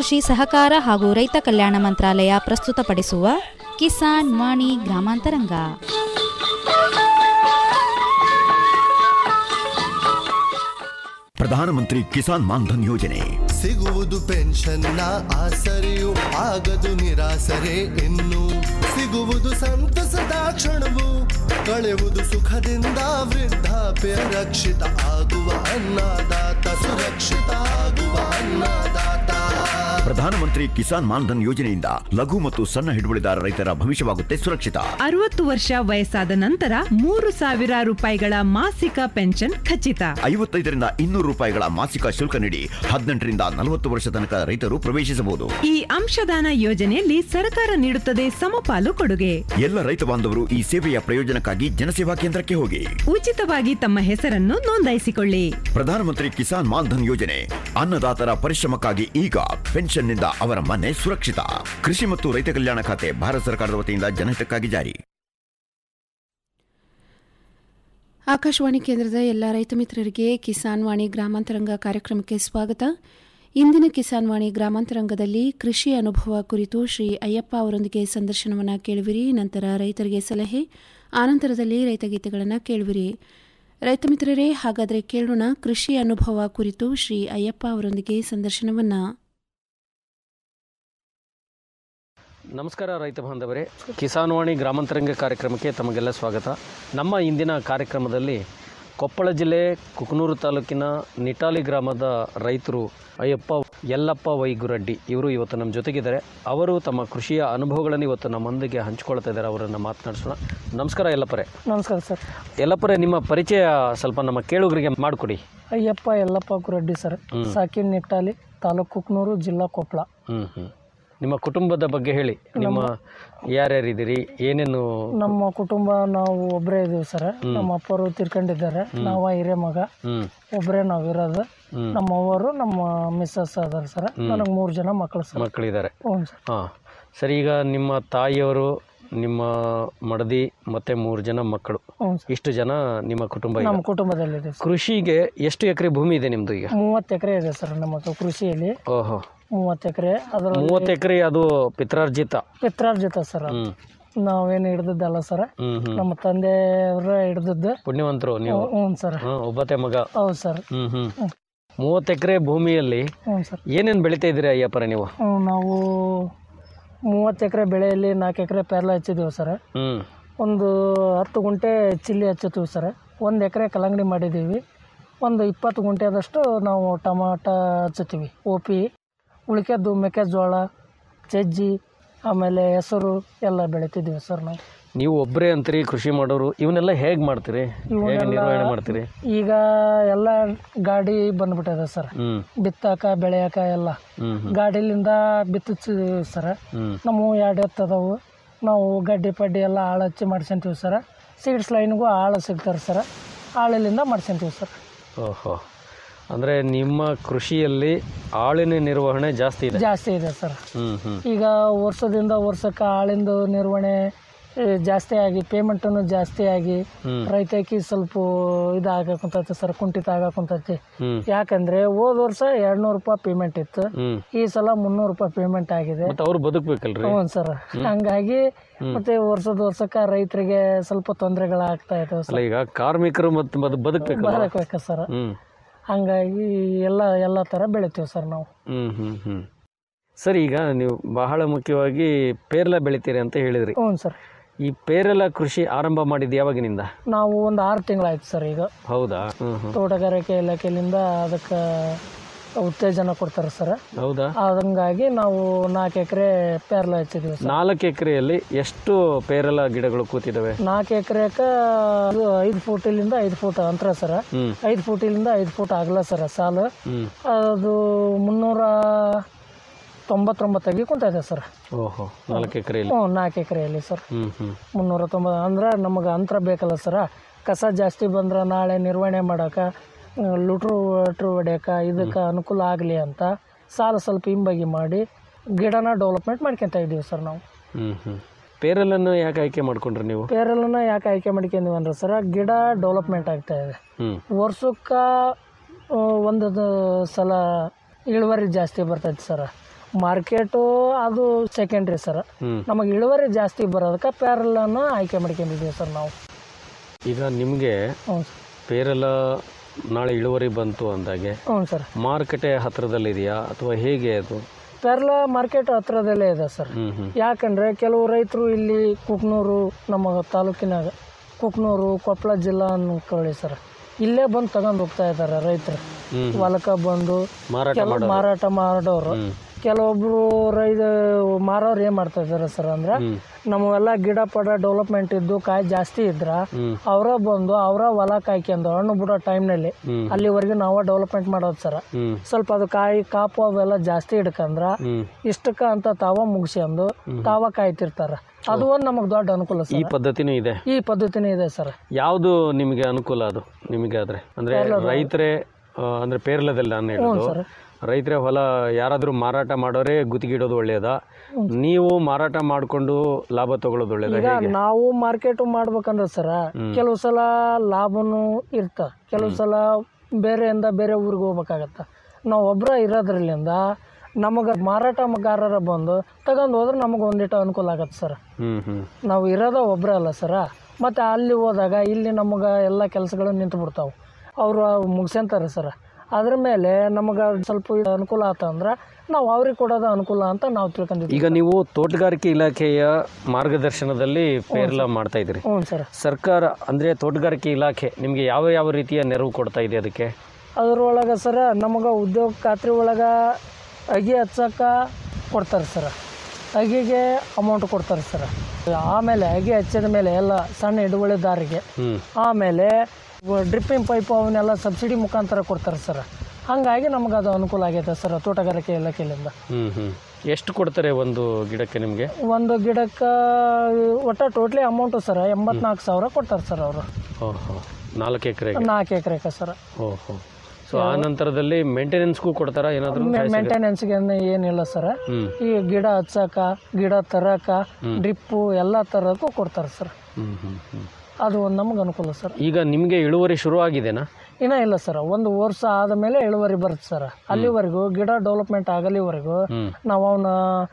ಕೃಷಿ ಸಹಕಾರ ಹಾಗೂ ರೈತ ಕಲ್ಯಾಣ ಮಂತ್ರಾಲಯ ಪ್ರಸ್ತುತಪಡಿಸುವ ಕಿಸಾನ್ ವಾಣಿ ಗ್ರಾಮಾಂತರಂಗ ಪ್ರಧಾನಮಂತ್ರಿ ಕಿಸಾನ್ ಮಾನ್ಧನ್ ಯೋಜನೆ ಸಿಗುವುದು ಪೆನ್ಷನ್ನ ಆಸರೆಯು ಆಗದು ನಿರಾಸರೆ ಇನ್ನು ಸಿಗುವುದು ಸಂತಸದ ಕ್ಷಣವು ಕಳೆಯುವುದು ಸುಖದಿಂದ ವೃದ್ಧಾಪ್ಯ ರಕ್ಷಿತ ಆಗುವ ಅನ್ನದಾತ ಸುರಕ್ಷಿತ ಆಗುವ ಅನ್ನದಾತ ಪ್ರಧಾನಮಂತ್ರಿ ಕಿಸಾನ್ ಮಾನ್ಧನ್ ಯೋಜನೆಯಿಂದ ಲಘು ಮತ್ತು ಸಣ್ಣ ಹಿಡುವಳಿದಾರ ರೈತರ ಭವಿಷ್ಯವಾಗುತ್ತೆ ಸುರಕ್ಷಿತ ಅರವತ್ತು ವರ್ಷ ವಯಸ್ಸಾದ ನಂತರ ಮೂರು ಸಾವಿರ ರೂಪಾಯಿಗಳ ಮಾಸಿಕ ಪೆನ್ಷನ್ ಖಚಿತ ಐವತ್ತೈದರಿಂದ ಇನ್ನೂರು ರೂಪಾಯಿಗಳ ಮಾಸಿಕ ಶುಲ್ಕ ನೀಡಿ ಹದಿನೆಂಟರಿಂದ ನಲವತ್ತು ವರ್ಷ ತನಕ ರೈತರು ಪ್ರವೇಶಿಸಬಹುದು ಈ ಅಂಶದಾನ ಯೋಜನೆಯಲ್ಲಿ ಸರ್ಕಾರ ನೀಡುತ್ತದೆ ಸಮಪಾಲು ಕೊಡುಗೆ ಎಲ್ಲ ರೈತ ಬಾಂಧವರು ಈ ಸೇವೆಯ ಪ್ರಯೋಜನಕ್ಕಾಗಿ ಜನಸೇವಾ ಕೇಂದ್ರಕ್ಕೆ ಹೋಗಿ ಉಚಿತವಾಗಿ ತಮ್ಮ ಹೆಸರನ್ನು ನೋಂದಾಯಿಸಿಕೊಳ್ಳಿ ಪ್ರಧಾನಮಂತ್ರಿ ಕಿಸಾನ್ ಮಾನ್ಧನ್ ಯೋಜನೆ ಅನ್ನದಾತರ ಪರಿಶ್ರಮಕ್ಕಾಗಿ ಈಗ ಪೆನ್ಷನ್ನಿಂದ ಅವರ ಮನೆ ಸುರಕ್ಷಿತ ಕೃಷಿ ಮತ್ತು ರೈತ ಕಲ್ಯಾಣ ಖಾತೆ ಭಾರತ ಸರ್ಕಾರದ ವತಿಯಿಂದ ಜನಹಿತಕ್ಕಾಗಿ ಜಾರಿ ಆಕಾಶವಾಣಿ ಕೇಂದ್ರದ ಎಲ್ಲ ರೈತ ಮಿತ್ರರಿಗೆ ಕಿಸಾನ್ ವಾಣಿ ಗ್ರಾಮಾಂತರಂಗ ಕಾರ್ಯಕ್ರಮಕ್ಕೆ ಸ್ವಾಗತ ಇಂದಿನ ಕಿಸಾನ್ ವಾಣಿ ಗ್ರಾಮಾಂತರಂಗದಲ್ಲಿ ಕೃಷಿ ಅನುಭವ ಕುರಿತು ಶ್ರೀ ಅಯ್ಯಪ್ಪ ಅವರೊಂದಿಗೆ ಸಂದರ್ಶನವನ್ನು ಕೇಳುವಿರಿ ನಂತರ ರೈತರಿಗೆ ಸಲಹೆ ಆನಂತರದಲ್ಲಿ ರೈತಗೀತೆಗಳನ್ನು ಕೇಳುವಿರಿ ರೈತ ಮಿತ್ರರೇ ಹಾಗಾದರೆ ಕೇಳೋಣ ಕೃಷಿ ಅನುಭವ ಕುರಿತು ಶ್ರೀ ಅಯ್ಯಪ್ಪ ಅವರೊಂದಿಗೆ ಸಂದರ್ಶನವನ್ನು ನಮಸ್ಕಾರ ರೈತ ಬಾಂಧವರೇ ಕಿಸಾನ್ ವಾಣಿ ಗ್ರಾಮಾಂತರಂಗ ಕಾರ್ಯಕ್ರಮಕ್ಕೆ ತಮಗೆಲ್ಲ ಸ್ವಾಗತ ನಮ್ಮ ಇಂದಿನ ಕಾರ್ಯಕ್ರಮದಲ್ಲಿ ಕೊಪ್ಪಳ ಜಿಲ್ಲೆ ಕುಕನೂರು ತಾಲೂಕಿನ ನಿಟಾಲಿ ಗ್ರಾಮದ ರೈತರು ಅಯ್ಯಪ್ಪ ಯಲ್ಲಪ್ಪ ವೈಗುರಡ್ಡಿ ಇವರು ಇವತ್ತು ನಮ್ಮ ಜೊತೆಗಿದ್ದಾರೆ ಅವರು ತಮ್ಮ ಕೃಷಿಯ ಅನುಭವಗಳನ್ನು ಇವತ್ತು ನಮ್ಮೊಂದಿಗೆ ಹಂಚ್ಕೊಳ್ತಾ ಇದ್ದಾರೆ ಅವರನ್ನು ಮಾತನಾಡಿಸೋಣ ನಮಸ್ಕಾರ ಯಲ್ಲಪ್ಪರೇ ನಮಸ್ಕಾರ ಸರ್ ಯಲ್ಲಪ್ಪರೇ ನಿಮ್ಮ ಪರಿಚಯ ಸ್ವಲ್ಪ ನಮ್ಮ ಕೇಳುಗರಿಗೆ ಮಾಡಿಕೊಡಿ ಅಯ್ಯಪ್ಪ ಯಲ್ಲಪ್ಪ ಗುರಡ್ಡಿ ಸರ್ ಸಾಕಿನ್ ನಿಟ್ಟಾಲಿ ತಾಲೂಕು ಕುಕ್ನೂರು ಜಿಲ್ಲಾ ಕೊಪ್ಪಳ ಹ್ಞೂ ಹ್ಞೂ ನಿಮ್ಮ ಕುಟುಂಬದ ಬಗ್ಗೆ ಹೇಳಿ ನಿಮ್ಮ ಯಾರ್ಯಾರಿದ್ದೀರಿ ಏನೇನು ನಮ್ಮ ಕುಟುಂಬ ನಾವು ಒಬ್ಬರೇ ಇದೀವಿ ಸರ್ ನಮ್ಮ ಅಪ್ಪರು ತೀರ್ಕೊಂಡಿದ್ದಾರೆ ನಾವು ಹಿರಿಯ ಮಗ ಹ್ಞೂ ಒಬ್ಬರೇ ನಾವು ಇರೋದು ಹ್ಮ್. ನಮ್ಮ ಅವ್ವರು ನಮ್ಮ ಮಿಸ್ಸಸ್ ಅದಾರ ಸರ್ ನನಗೆ ಮೂರು ಜನ ಮಕ್ಕಳು ಸರ್ ಮಕ್ಕಳಿದ್ದಾರೆ ಹ್ಞೂ ಸರ್ ಹಾಂ ಸರಿ ಈಗ ನಿಮ್ಮ ತಾಯಿಯವರು ನಿಮ್ಮ ಮಡದಿ ಮತ್ತೆ ಮೂರು ಜನ ಮಕ್ಕಳು ಹ್ಞೂ ಸರ್ ಇಷ್ಟು ಜನ ನಿಮ್ಮ ಕುಟುಂಬ ಈಗ. ನಮ್ಮ ಕುಟುಂಬದಲ್ಲಿ ಇದೆ ಸರ್ ಕೃಷಿಗೆ ಎಷ್ಟು ಎಕರೆ ಭೂಮಿ ಇದೆ ನಿಮ್ದು ಈಗ ಮೂವತ್ತು ಎಕರೆ ಇದೆ ಸರ್ ನಮ್ಮ ಹತ್ರ ಕೃಷಿಯಲ್ಲಿ ಓಹೋ ಮೂವತ್ತು ಎಕರೆ ಅದರ ಮೂವತ್ತು ಎಕರೆ ಅದು ಪಿತ್ರಾರ್ಜಿತ ಪಿತ್ರಾರ್ಜಿತ ಸರ್ ಅದು. ಹ್ಮ್ ನಾವೇನು ಹಿಡ್ದದ್ದಲ್ಲ ಸರ್ ಹ್ಮ್ ಹ್ಮ್ ನಮ್ಮ ತಂದೆಯವರ ಹಿಡ್ದದ್ದು ಪುಣ್ಯವಂತರು ನೀವು ಹ್ಞೂ ಸರ್ ಹ್ಮ್ ಒಬ್ಬತೆ ಮಗ ಹೌದು ಸರ್ ಹ್ಮ್ ಹ್ಮ್ ಮೂವತ್ತು ಎಕರೆ ಭೂಮಿಯಲ್ಲಿ ಹ್ಞೂ ಸರ್ ಏನೇನು ಬೆಳಿತಾ ಇದ್ದೀರಿ ಅಯ್ಯಪ್ಪರ ನೀವು ಹ್ಮ್, ನಾವು ಮೂವತ್ತು ಎಕರೆ ಬೆಳೆಯಲ್ಲಿ ನಾಲ್ಕು ಎಕರೆ ಪೇರ್ಲ ಹಚ್ಚಿದ್ದೀವಿ ಸರ್ ಹ್ಮ್ ಒಂದು ಹತ್ತು ಗುಂಟೆ ಚಿಲ್ಲಿ ಹಚ್ಚುತ್ತೀವಿ ಸರ್ ಒಂದು ಎಕರೆ ಕಲ್ಲಂಗಡಿ ಮಾಡಿದ್ದೀವಿ ಒಂದು ಇಪ್ಪತ್ತು ಗುಂಟೆದಷ್ಟು ನಾವು ಟಮಾಟ ಹಚ್ಚುತ್ತೀವಿ ಓಪಿ ಉಳಿಕೆದ್ದು ಮೆಕ್ಕೆಜೋಳ ಸಜ್ಜಿ ಆಮೇಲೆ ಹೆಸರು ಎಲ್ಲ ಬೆಳಿತಿದ್ದೀವಿ ಸರ್ ನಾವು ನೀವು ಒಬ್ಬರೇ ಅಂತೀರಿ ಕೃಷಿ ಮಾಡೋರು ಇವನ್ನೆಲ್ಲ ಹೇಗೆ ಮಾಡ್ತೀರಿ ಹೇಗೆ ಇವನ್ನೆಲ್ಲ- ನಿರ್ವಹಣೆ ಮಾಡ್ತೀರಿ ಈಗ ಎಲ್ಲ ಗಾಡಿ ಬಂದ್ಬಿಟ್ಟಿದೆ ಸರ್ ಹ್ಮ್ ಬಿತ್ತಾಕ ಬೆಳೆಯಾಕ ಎಲ್ಲ ಹ್ಮ್ ಹ್ಮ್ ಗಾಡಿಲಿಂದ ಬಿತ್ತಿಸ್ತೀವಿ ಸರ್ ಹ್ಮ್ ನಮ್ಮ ಎರಡು ಎತ್ತು ಅದಾವು ನಾವು ಗಡ್ಡಿ ಪಡ್ಡಿ ಎಲ್ಲ ಆಳು ಹಚ್ಚಿ ಮಾಡ್ಸ್ಕೊಂತೀವಿ ಸರ್ ಸೀಡ್ಸ್ ಲೈನ್ಗೂ ಆಳು ಸಿಗ್ತಾರೆ ಸರ್ ಆಳಿಲಿಂದ ಮಾಡ್ಸ್ಕೊಂತೀವಿ ಸರ್ ಓಹೋ ಅಂದರೆ ನಿಮ್ಮ ಕೃಷಿಯಲ್ಲಿ ಆಳಿನ ನಿರ್ವಹಣೆ ಜಾಸ್ತಿ ಇದೆ ಜಾಸ್ತಿ ಇದೆ ಸರ್ ಹ್ಮ್ ಹ್ಮ್ ಈಗ ವರ್ಷದಿಂದ ವರ್ಷಕ್ಕೆ ಆಳಿಂದು ನಿರ್ವಹಣೆ ಏ, ಜಾಸ್ತಿ ಆಗಿ ಪೇಮೆಂಟನ್ನು ಜಾಸ್ತಿ ಆಗಿ ಹ್ಮ್. ರೈತಕಿ ಸ್ವಲ್ಪ ಇದಾಗಕ್ಕಂತೈತಿ ಸರ್ ಕುಂಠಿತ ಆಗಕ್ಕಂತೈತಿ ಹ್ಮ್ ಯಾಕಂದ್ರೆ ಹೋದ ವರ್ಷ ಎರಡ್ನೂರು ರೂಪಾಯಿ ಪೇಮೆಂಟ್ ಇತ್ತು ಹ್ಮ್ ಈ ಸಲ ಮುನ್ನೂರು ರೂಪಾಯಿ ಪೇಮೆಂಟ್ ಆಗಿದೆ ಮತ್ತೆ ಅವ್ರು ಬದುಕ್ಬೇಕಲ್ರಿ ಹ್ಞೂ ಸರ್ ಹಂಗಾಗಿ ಮತ್ತೆ ವರ್ಷದ ವರ್ಷಕ್ಕೆ ರೈತರಿಗೆ ಸ್ವಲ್ಪ ತೊಂದರೆಗಳಾಗ್ತಾ ಇದಾವೆ ಅಲ್ಲ ಈಗ ಕಾರ್ಮಿಕರು ಮತ್ತೆ ಬದು ಬದುಕ್ಬೇಕಲ್ಲ ಬರಬೇಕು ಸರ್ ಹ್ಮ್ ಹಂಗಾಗಿ ಎಲ್ಲ ಎಲ್ಲ ಥರ ಬೆಳಿತೀವಿ ಸರ್ ನಾವು ಹ್ಮ್ ಹ್ಮ್ ಹ್ಮ್ ಸರಿ ಈಗ ನೀವು ಬಹಳ ಮುಖ್ಯವಾಗಿ ಪೇರ್ಲ ಬೆಳಿತೀರಿ ಅಂತ ಹೇಳಿದ್ರಿ ಹ್ಞೂ ಸರ್ ಈ ಪೇರಲ ಕೃಷಿ ಆರಂಭ ಮಾಡಿದ್ದು ಯಾವಾಗಿನಿಂದ ನಾವು ಒಂದು ಆರು ತಿಂಗಳಾಯ್ತು ಸರ್ ಈಗ ಹೌದಾ ಹ್ಮ್ ಹ್ಮ್ ತೋಟಗಾರಿಕೆ ಇಲಾಖೆಯಿಂದ ಅದಕ್ಕೆ ಉತ್ತೇಜನ ಕೊಡ್ತಾರೆ ಸರ್ ಹೌದಾ ಹಂಗಾಗಿ ನಾವು ನಾಲ್ಕು ಎಕರೆ ಪೇರ್ಲ ಹಚ್ಚಿದ್ದೀವಿ ಸರ್ ನಾಲ್ಕು ಎಕರೆಯಲ್ಲಿ ಎಷ್ಟು ಪೇರಲ ಗಿಡಗಳು ಕೂತಿದ್ದಾವೆ ನಾಲ್ಕು ಎಕರೆಕ ಐದು ಫೂಟಿಲಿಂದ ಐದು ಫೂಟ್ ಅಂತರ ಸರ್ ಹ್ಮ್ ಐದು ಫೂಟಿಲಿಂದ ಐದು ಫೂಟ್ ಆಗಲ್ಲ ಸರ್ ಸಾಲು ಹ್ಮ್ ಅದು ಮುನ್ನೂರ ತೊಂಬತ್ತೊಂಬತ್ತಾಗಿ ಕುಂತ ಇದೆ ಸರ್ ಓಹೋ ನಾಲ್ಕು ಎಕರೆಯಲ್ಲಿ ಹ್ಞೂ ನಾಲ್ಕು ಎಕರೆಯಲ್ಲಿ ಸರ್ ಹ್ಮ್ ಹ್ಮ್ ಮುನ್ನೂರ ತೊಂಬತ್ತು ಅಂದ್ರೆ ನಮಗೆ ಅಂತರ ಬೇಕಲ್ಲ ಸರ ಕಸ ಜಾಸ್ತಿ ಬಂದ್ರೆ ನಾಳೆ ನಿರ್ವಹಣೆ ಮಾಡೋಕೆ ಲುಟ್ರು ಟ್ರು ಹೊಡ್ಯೋಕೆ ಇದಕ್ಕೆ ಅನುಕೂಲ ಆಗಲಿ ಅಂತ ಸಾಲ ಸ್ವಲ್ಪ ಹಿಂಬಾಗಿ ಮಾಡಿ ಗಿಡನ ಡೆವಲಪ್ಮೆಂಟ್ ಮಾಡ್ಕೊತಾ ಇದ್ದೀವಿ ಸರ್ ನಾವು ಹ್ಮ್ ಹ್ಮ್ ಪೇರಲನ್ನು ಯಾಕೆ ಆಯ್ಕೆ ಮಾಡ್ಕೊಂಡ್ರಿ ನೀವು ಪೇರಲನ್ನ ಯಾಕೆ ಆಯ್ಕೆ ಮಾಡ್ಕೊಂಡಿವಿ ಅಂದ್ರೆ ಸರ ಗಿಡ ಡೆವಲಪ್ಮೆಂಟ್ ಆಗ್ತಾ ಇದೆ ಹ್ಮ್ ವರ್ಷಕ್ಕೆ ಒಂದು ಸಲ ಇಳುವರಿ ಜಾಸ್ತಿ ಬರ್ತೈತೆ ಸರ್ ಮಾರ್ಕೆಟು ಅದು ಸೆಕೆಂಡ್ರಿ ಸರ್ ಹ್ಮ್. ನಮಗೆ ಇಳುವರಿ ಜಾಸ್ತಿ ಬರೋದಕ್ಕೆ ಪ್ಯಾರಲನ್ನು ಆಯ್ಕೆ ಮಾಡ್ಕೊಂಡಿದ್ದೀವಿ ಸರ್ ನಾವು ಈಗ ನಿಮಗೆ ಹ್ಞೂ ಸರ್ ಪೇರಲ ನಾಳೆ ಇಳುವರಿ ಬಂತು ಅಂದಾಗೆ ಹ್ಞೂ ಸರ್ ಮಾರುಕಟ್ಟೆ ಹತ್ರದಲ್ಲಿದೆಯಾ ಅಥವಾ ಹೇಗೆ ಅದು ಪೇರಲ ಮಾರ್ಕೆಟ್ ಹತ್ರದಲ್ಲೇ ಇದೆ ಸರ್ ಹ್ಮ್ ಹ್ಮ್ ಯಾಕಂದರೆ ಕೆಲವು ರೈತರು ಇಲ್ಲಿ ಕುಕ್ನೂರು ನಮ್ಮ ತಾಲೂಕಿನಾಗ ಕುಕ್ನೂರು ಕೊಪ್ಪಳ ಜಿಲ್ಲಾ ಅನ್ಕೊಳ್ಳಿ ಸರ್ ಇಲ್ಲೇ ಬಂದು ತಗೊಂಡು ಹೋಗ್ತಾ ಇದ್ದಾರೆ ರೈತರು ಹ್ಮ್. ಹೊಲಕ್ಕೆ ಬಂದು ಮಾರಾಟ ಕೆಲವು ಮಾಡೋರು. ಮಾರಾಟ ಮಾಡೋರು ಕೆಲವೊಬ್ರು ರೈತ ಮಾರೋರು ಏನು ಮಾಡ್ತಾ ಇದ್ದಾರೆ ಸರ್ ಅಂದ್ರೆ ನಮ್ಮವೆಲ್ಲ ಗಿಡ ಪಡ ಡೆವಲಪ್ಮೆಂಟ್ ಇದ್ದು ಕಾಯಿ ಜಾಸ್ತಿ ಇದ್ರ ಅವರ ಬಂದು ಅವರ ಹೊಲ ಕಾಯ್ಕೊಂಡು ಹಣ್ಣು ಬಿಡೋ ಟೈಮ್ನಲ್ಲಿ ಅಲ್ಲಿವರೆಗೂ ನಾವು ಡೆವಲಪ್ಮೆಂಟ್ ಮಾಡೋದು ಸರ್ ಹ್ಮ್ ಸ್ವಲ್ಪ ಅದು ಕಾಯಿ ಕಾಪು ಅವೆಲ್ಲ ಜಾಸ್ತಿ ಹಿಡ್ಕಂದ್ರ ಹ್ಮ್ ಇಷ್ಟಕ್ಕ ಅಂತ ತಾವ ಮುಗಿಸ್ಕೊಂಡು ತಾವ ಕಾಯ್ತಿರ್ತಾರ ಅದು ಒಂದು ನಮಗೆ ದೊಡ್ಡ ಅನುಕೂಲ ಈ ಸರ್ ಪದ್ಧತಿನೂ ಇದೆ ಈ ಪದ್ಧತಿನೇ ಇದೆ ಸರ್ ಯಾವುದು ನಿಮಗೆ ಅನುಕೂಲ ಅದು ನಿಮಗೆ ಆದ್ರೆ ಅಂದ್ರೆ ರೈತರೇ ಆ, ಅಂದ್ರೆ ಪೇರ್ಲದಲ್ಲಿ ನಾನು ಹೇಳೋದು ರೈತರೇ ಹೊಲ ಯಾರಾದರೂ ಮಾರಾಟ ಮಾಡೋರೇ ಗುತ್ತಿಗಿಡೋದು ಒಳ್ಳೆಯದಾ ನೀವು ಮಾರಾಟ ಮಾಡಿಕೊಂಡು ಲಾಭ ತಗೊಳ್ಳೋದು ಒಳ್ಳೆಯದಾ ಈಗ ಹೇಗೆ ನಾವು ಮಾರ್ಕೆಟ್ ಮಾಡ್ಬೇಕಂದ್ರೆ ಸರ ಕೆಲವು ಸಲ ಲಾಭನೂ ಇರ್ತ ಕೆಲವು ಸಲ ಬೇರೆಯಿಂದ ಬೇರೆ ಊರಿಗೆ ಹೋಗ್ಬೇಕಾಗತ್ತ ನಾವು ಒಬ್ಬರ ಇರೋದ್ರಲ್ಲಿಂದ ನಮಗೆ ಮಾರಾಟಗಾರರ ಬಂದು ತಗೊಂಡು ಹೋದ್ರೆ ನಮಗೆ ಒಂದಿಟ್ಟು ಅನುಕೂಲ ಆಗತ್ತೆ ಸರ್ ಹ್ಮ್ ಹ್ಮ್ ನಾವು ಇರೋದ ಒಬ್ಬರೇ ಅಲ್ಲ ಸರ ಮತ್ತು ಅಲ್ಲಿ ಹೋದಾಗ ಇಲ್ಲಿ ನಮಗೆ ಎಲ್ಲ ಕೆಲಸಗಳು ನಿಂತು ಬಿಡ್ತಾವೆ ಅವರು ಮುಗಿಸ್ಕೊಂತಾರೆ ಸರ್ ಅದ್ರ ಮೇಲೆ ನಮಗೆ ಸ್ವಲ್ಪ ಅನುಕೂಲ ಆತಂದ್ರೆ ನಾವು ಅವ್ರಿಗೆ ಕೊಡೋದು ಅನುಕೂಲ ಅಂತ ನಾವು ತಿಳ್ಕೊಂಡಿದ್ದೀವಿ ಈಗ ನೀವು ತೋಟಗಾರಿಕೆ ಇಲಾಖೆಯ ಮಾರ್ಗದರ್ಶನದಲ್ಲಿ ಪೇರ್ಲ ಮಾಡ್ತಾ ಇದ್ದೀರಿ ಹ್ಞೂ ಸರ್ ಸರ್ಕಾರ ಅಂದ್ರೆ ತೋಟಗಾರಿಕೆ ಇಲಾಖೆ ನಿಮಗೆ ಯಾವ ಯಾವ ರೀತಿಯ ನೆರವು ಕೊಡ್ತಾ ಇದೆ ಅದಕ್ಕೆ ಅದ್ರೊಳಗೆ ಸರ ನಮಗೆ ಉದ್ಯೋಗ ಖಾತ್ರಿ ಒಳಗೆ ಅಗಿ ಹಚ್ಚಕ್ಕೆ ಕೊಡ್ತಾರೆ ಸರ ಅಗಿಗೆ ಅಮೌಂಟ್ ಕೊಡ್ತಾರೆ ಸರ್ ಆಮೇಲೆ ಅಗಿ ಹಚ್ಚಿದ ಮೇಲೆ ಎಲ್ಲ ಸಣ್ಣ ಹಿಡುವಳಿದಾರಿಗೆ ಹ್ಮ್ ಆಮೇಲೆ ಡ್ರಿಪ್ಪಿಂಗ್ ಪೈಪ್ ಅವನ್ನೆಲ್ಲ ಸಬ್ಸಿಡಿ ಮುಖಾಂತರ ಕೊಡ್ತಾರೆ ಸರ್ ಹಾಗಾಗಿ ನಮಗೆ ಅದು ಅನುಕೂಲ ಆಗೈತೆ ಸರ್ ತೋಟಗಾರಿಕೆ ಇಲಾಖೆಯಿಂದ ಹ್ಮ್ ಹ್ಮ್ ಎಷ್ಟು ಕೊಡ್ತಾರೆ ಒಂದು ಗಿಡಕ್ಕೆ ನಿಮಗೆ ಒಂದು ಗಿಡಕ್ಕೆ ಒಟ್ಟು ಟೋಟ್ಲಿ ಅಮೌಂಟು ಸರ್ ಎಂಬತ್ನಾಲ್ಕು ಸಾವಿರ ಕೊಡ್ತಾರೆ ಸರ್ ಅವರು ಓಹೋ ನಾಲ್ಕು ಎಕರೆಗೆ ನಾಲ್ಕು ಎಕರೆಗೆ ಸರ್ ಓಹೋ ಸೊ ಆ ನಂತರದಲ್ಲಿ ಮೇಂಟೆನೆನ್ಸ್ಗೂ ಕೊಡ್ತಾರಾ ಏನಾದರೂ ಮೇಂಟೆನೆನ್ಸ್ಗೆ ಏನಿಲ್ಲ ಸರ್ ಹ್ಮ್ ಈ ಗಿಡ ಹಚ್ಚಕ ಗಿಡ ತರಕ ಡ್ರಿಪ್ಪು ಎಲ್ಲ ತರಕ್ಕೂ ಕೊಡ್ತಾರೆ ಸರ್ ಹ್ಮ್ ಹ್ಮ್ ಹ್ಮ್ ಅದು ಒಂದು ನಮಗೆ ಅನುಕೂಲ ಸರ್ ಈಗ ನಿಮಗೆ ಇಳುವರಿ ಶುರು ಆಗಿದೆನಾ ಇನ್ನೂ ಇಲ್ಲ ಸರ್ ಒಂದು ವರ್ಷ ಆದಮೇಲೆ ಇಳುವರಿ ಬರುತ್ತೆ ಸರ್ ಅಲ್ಲಿವರೆಗೂ ಗಿಡ ಡೆವಲಪ್ಮೆಂಟ್ ಆಗಲಿವರೆಗೂ ಹ್ಮ್ ನಾವು ಅವನ್ನ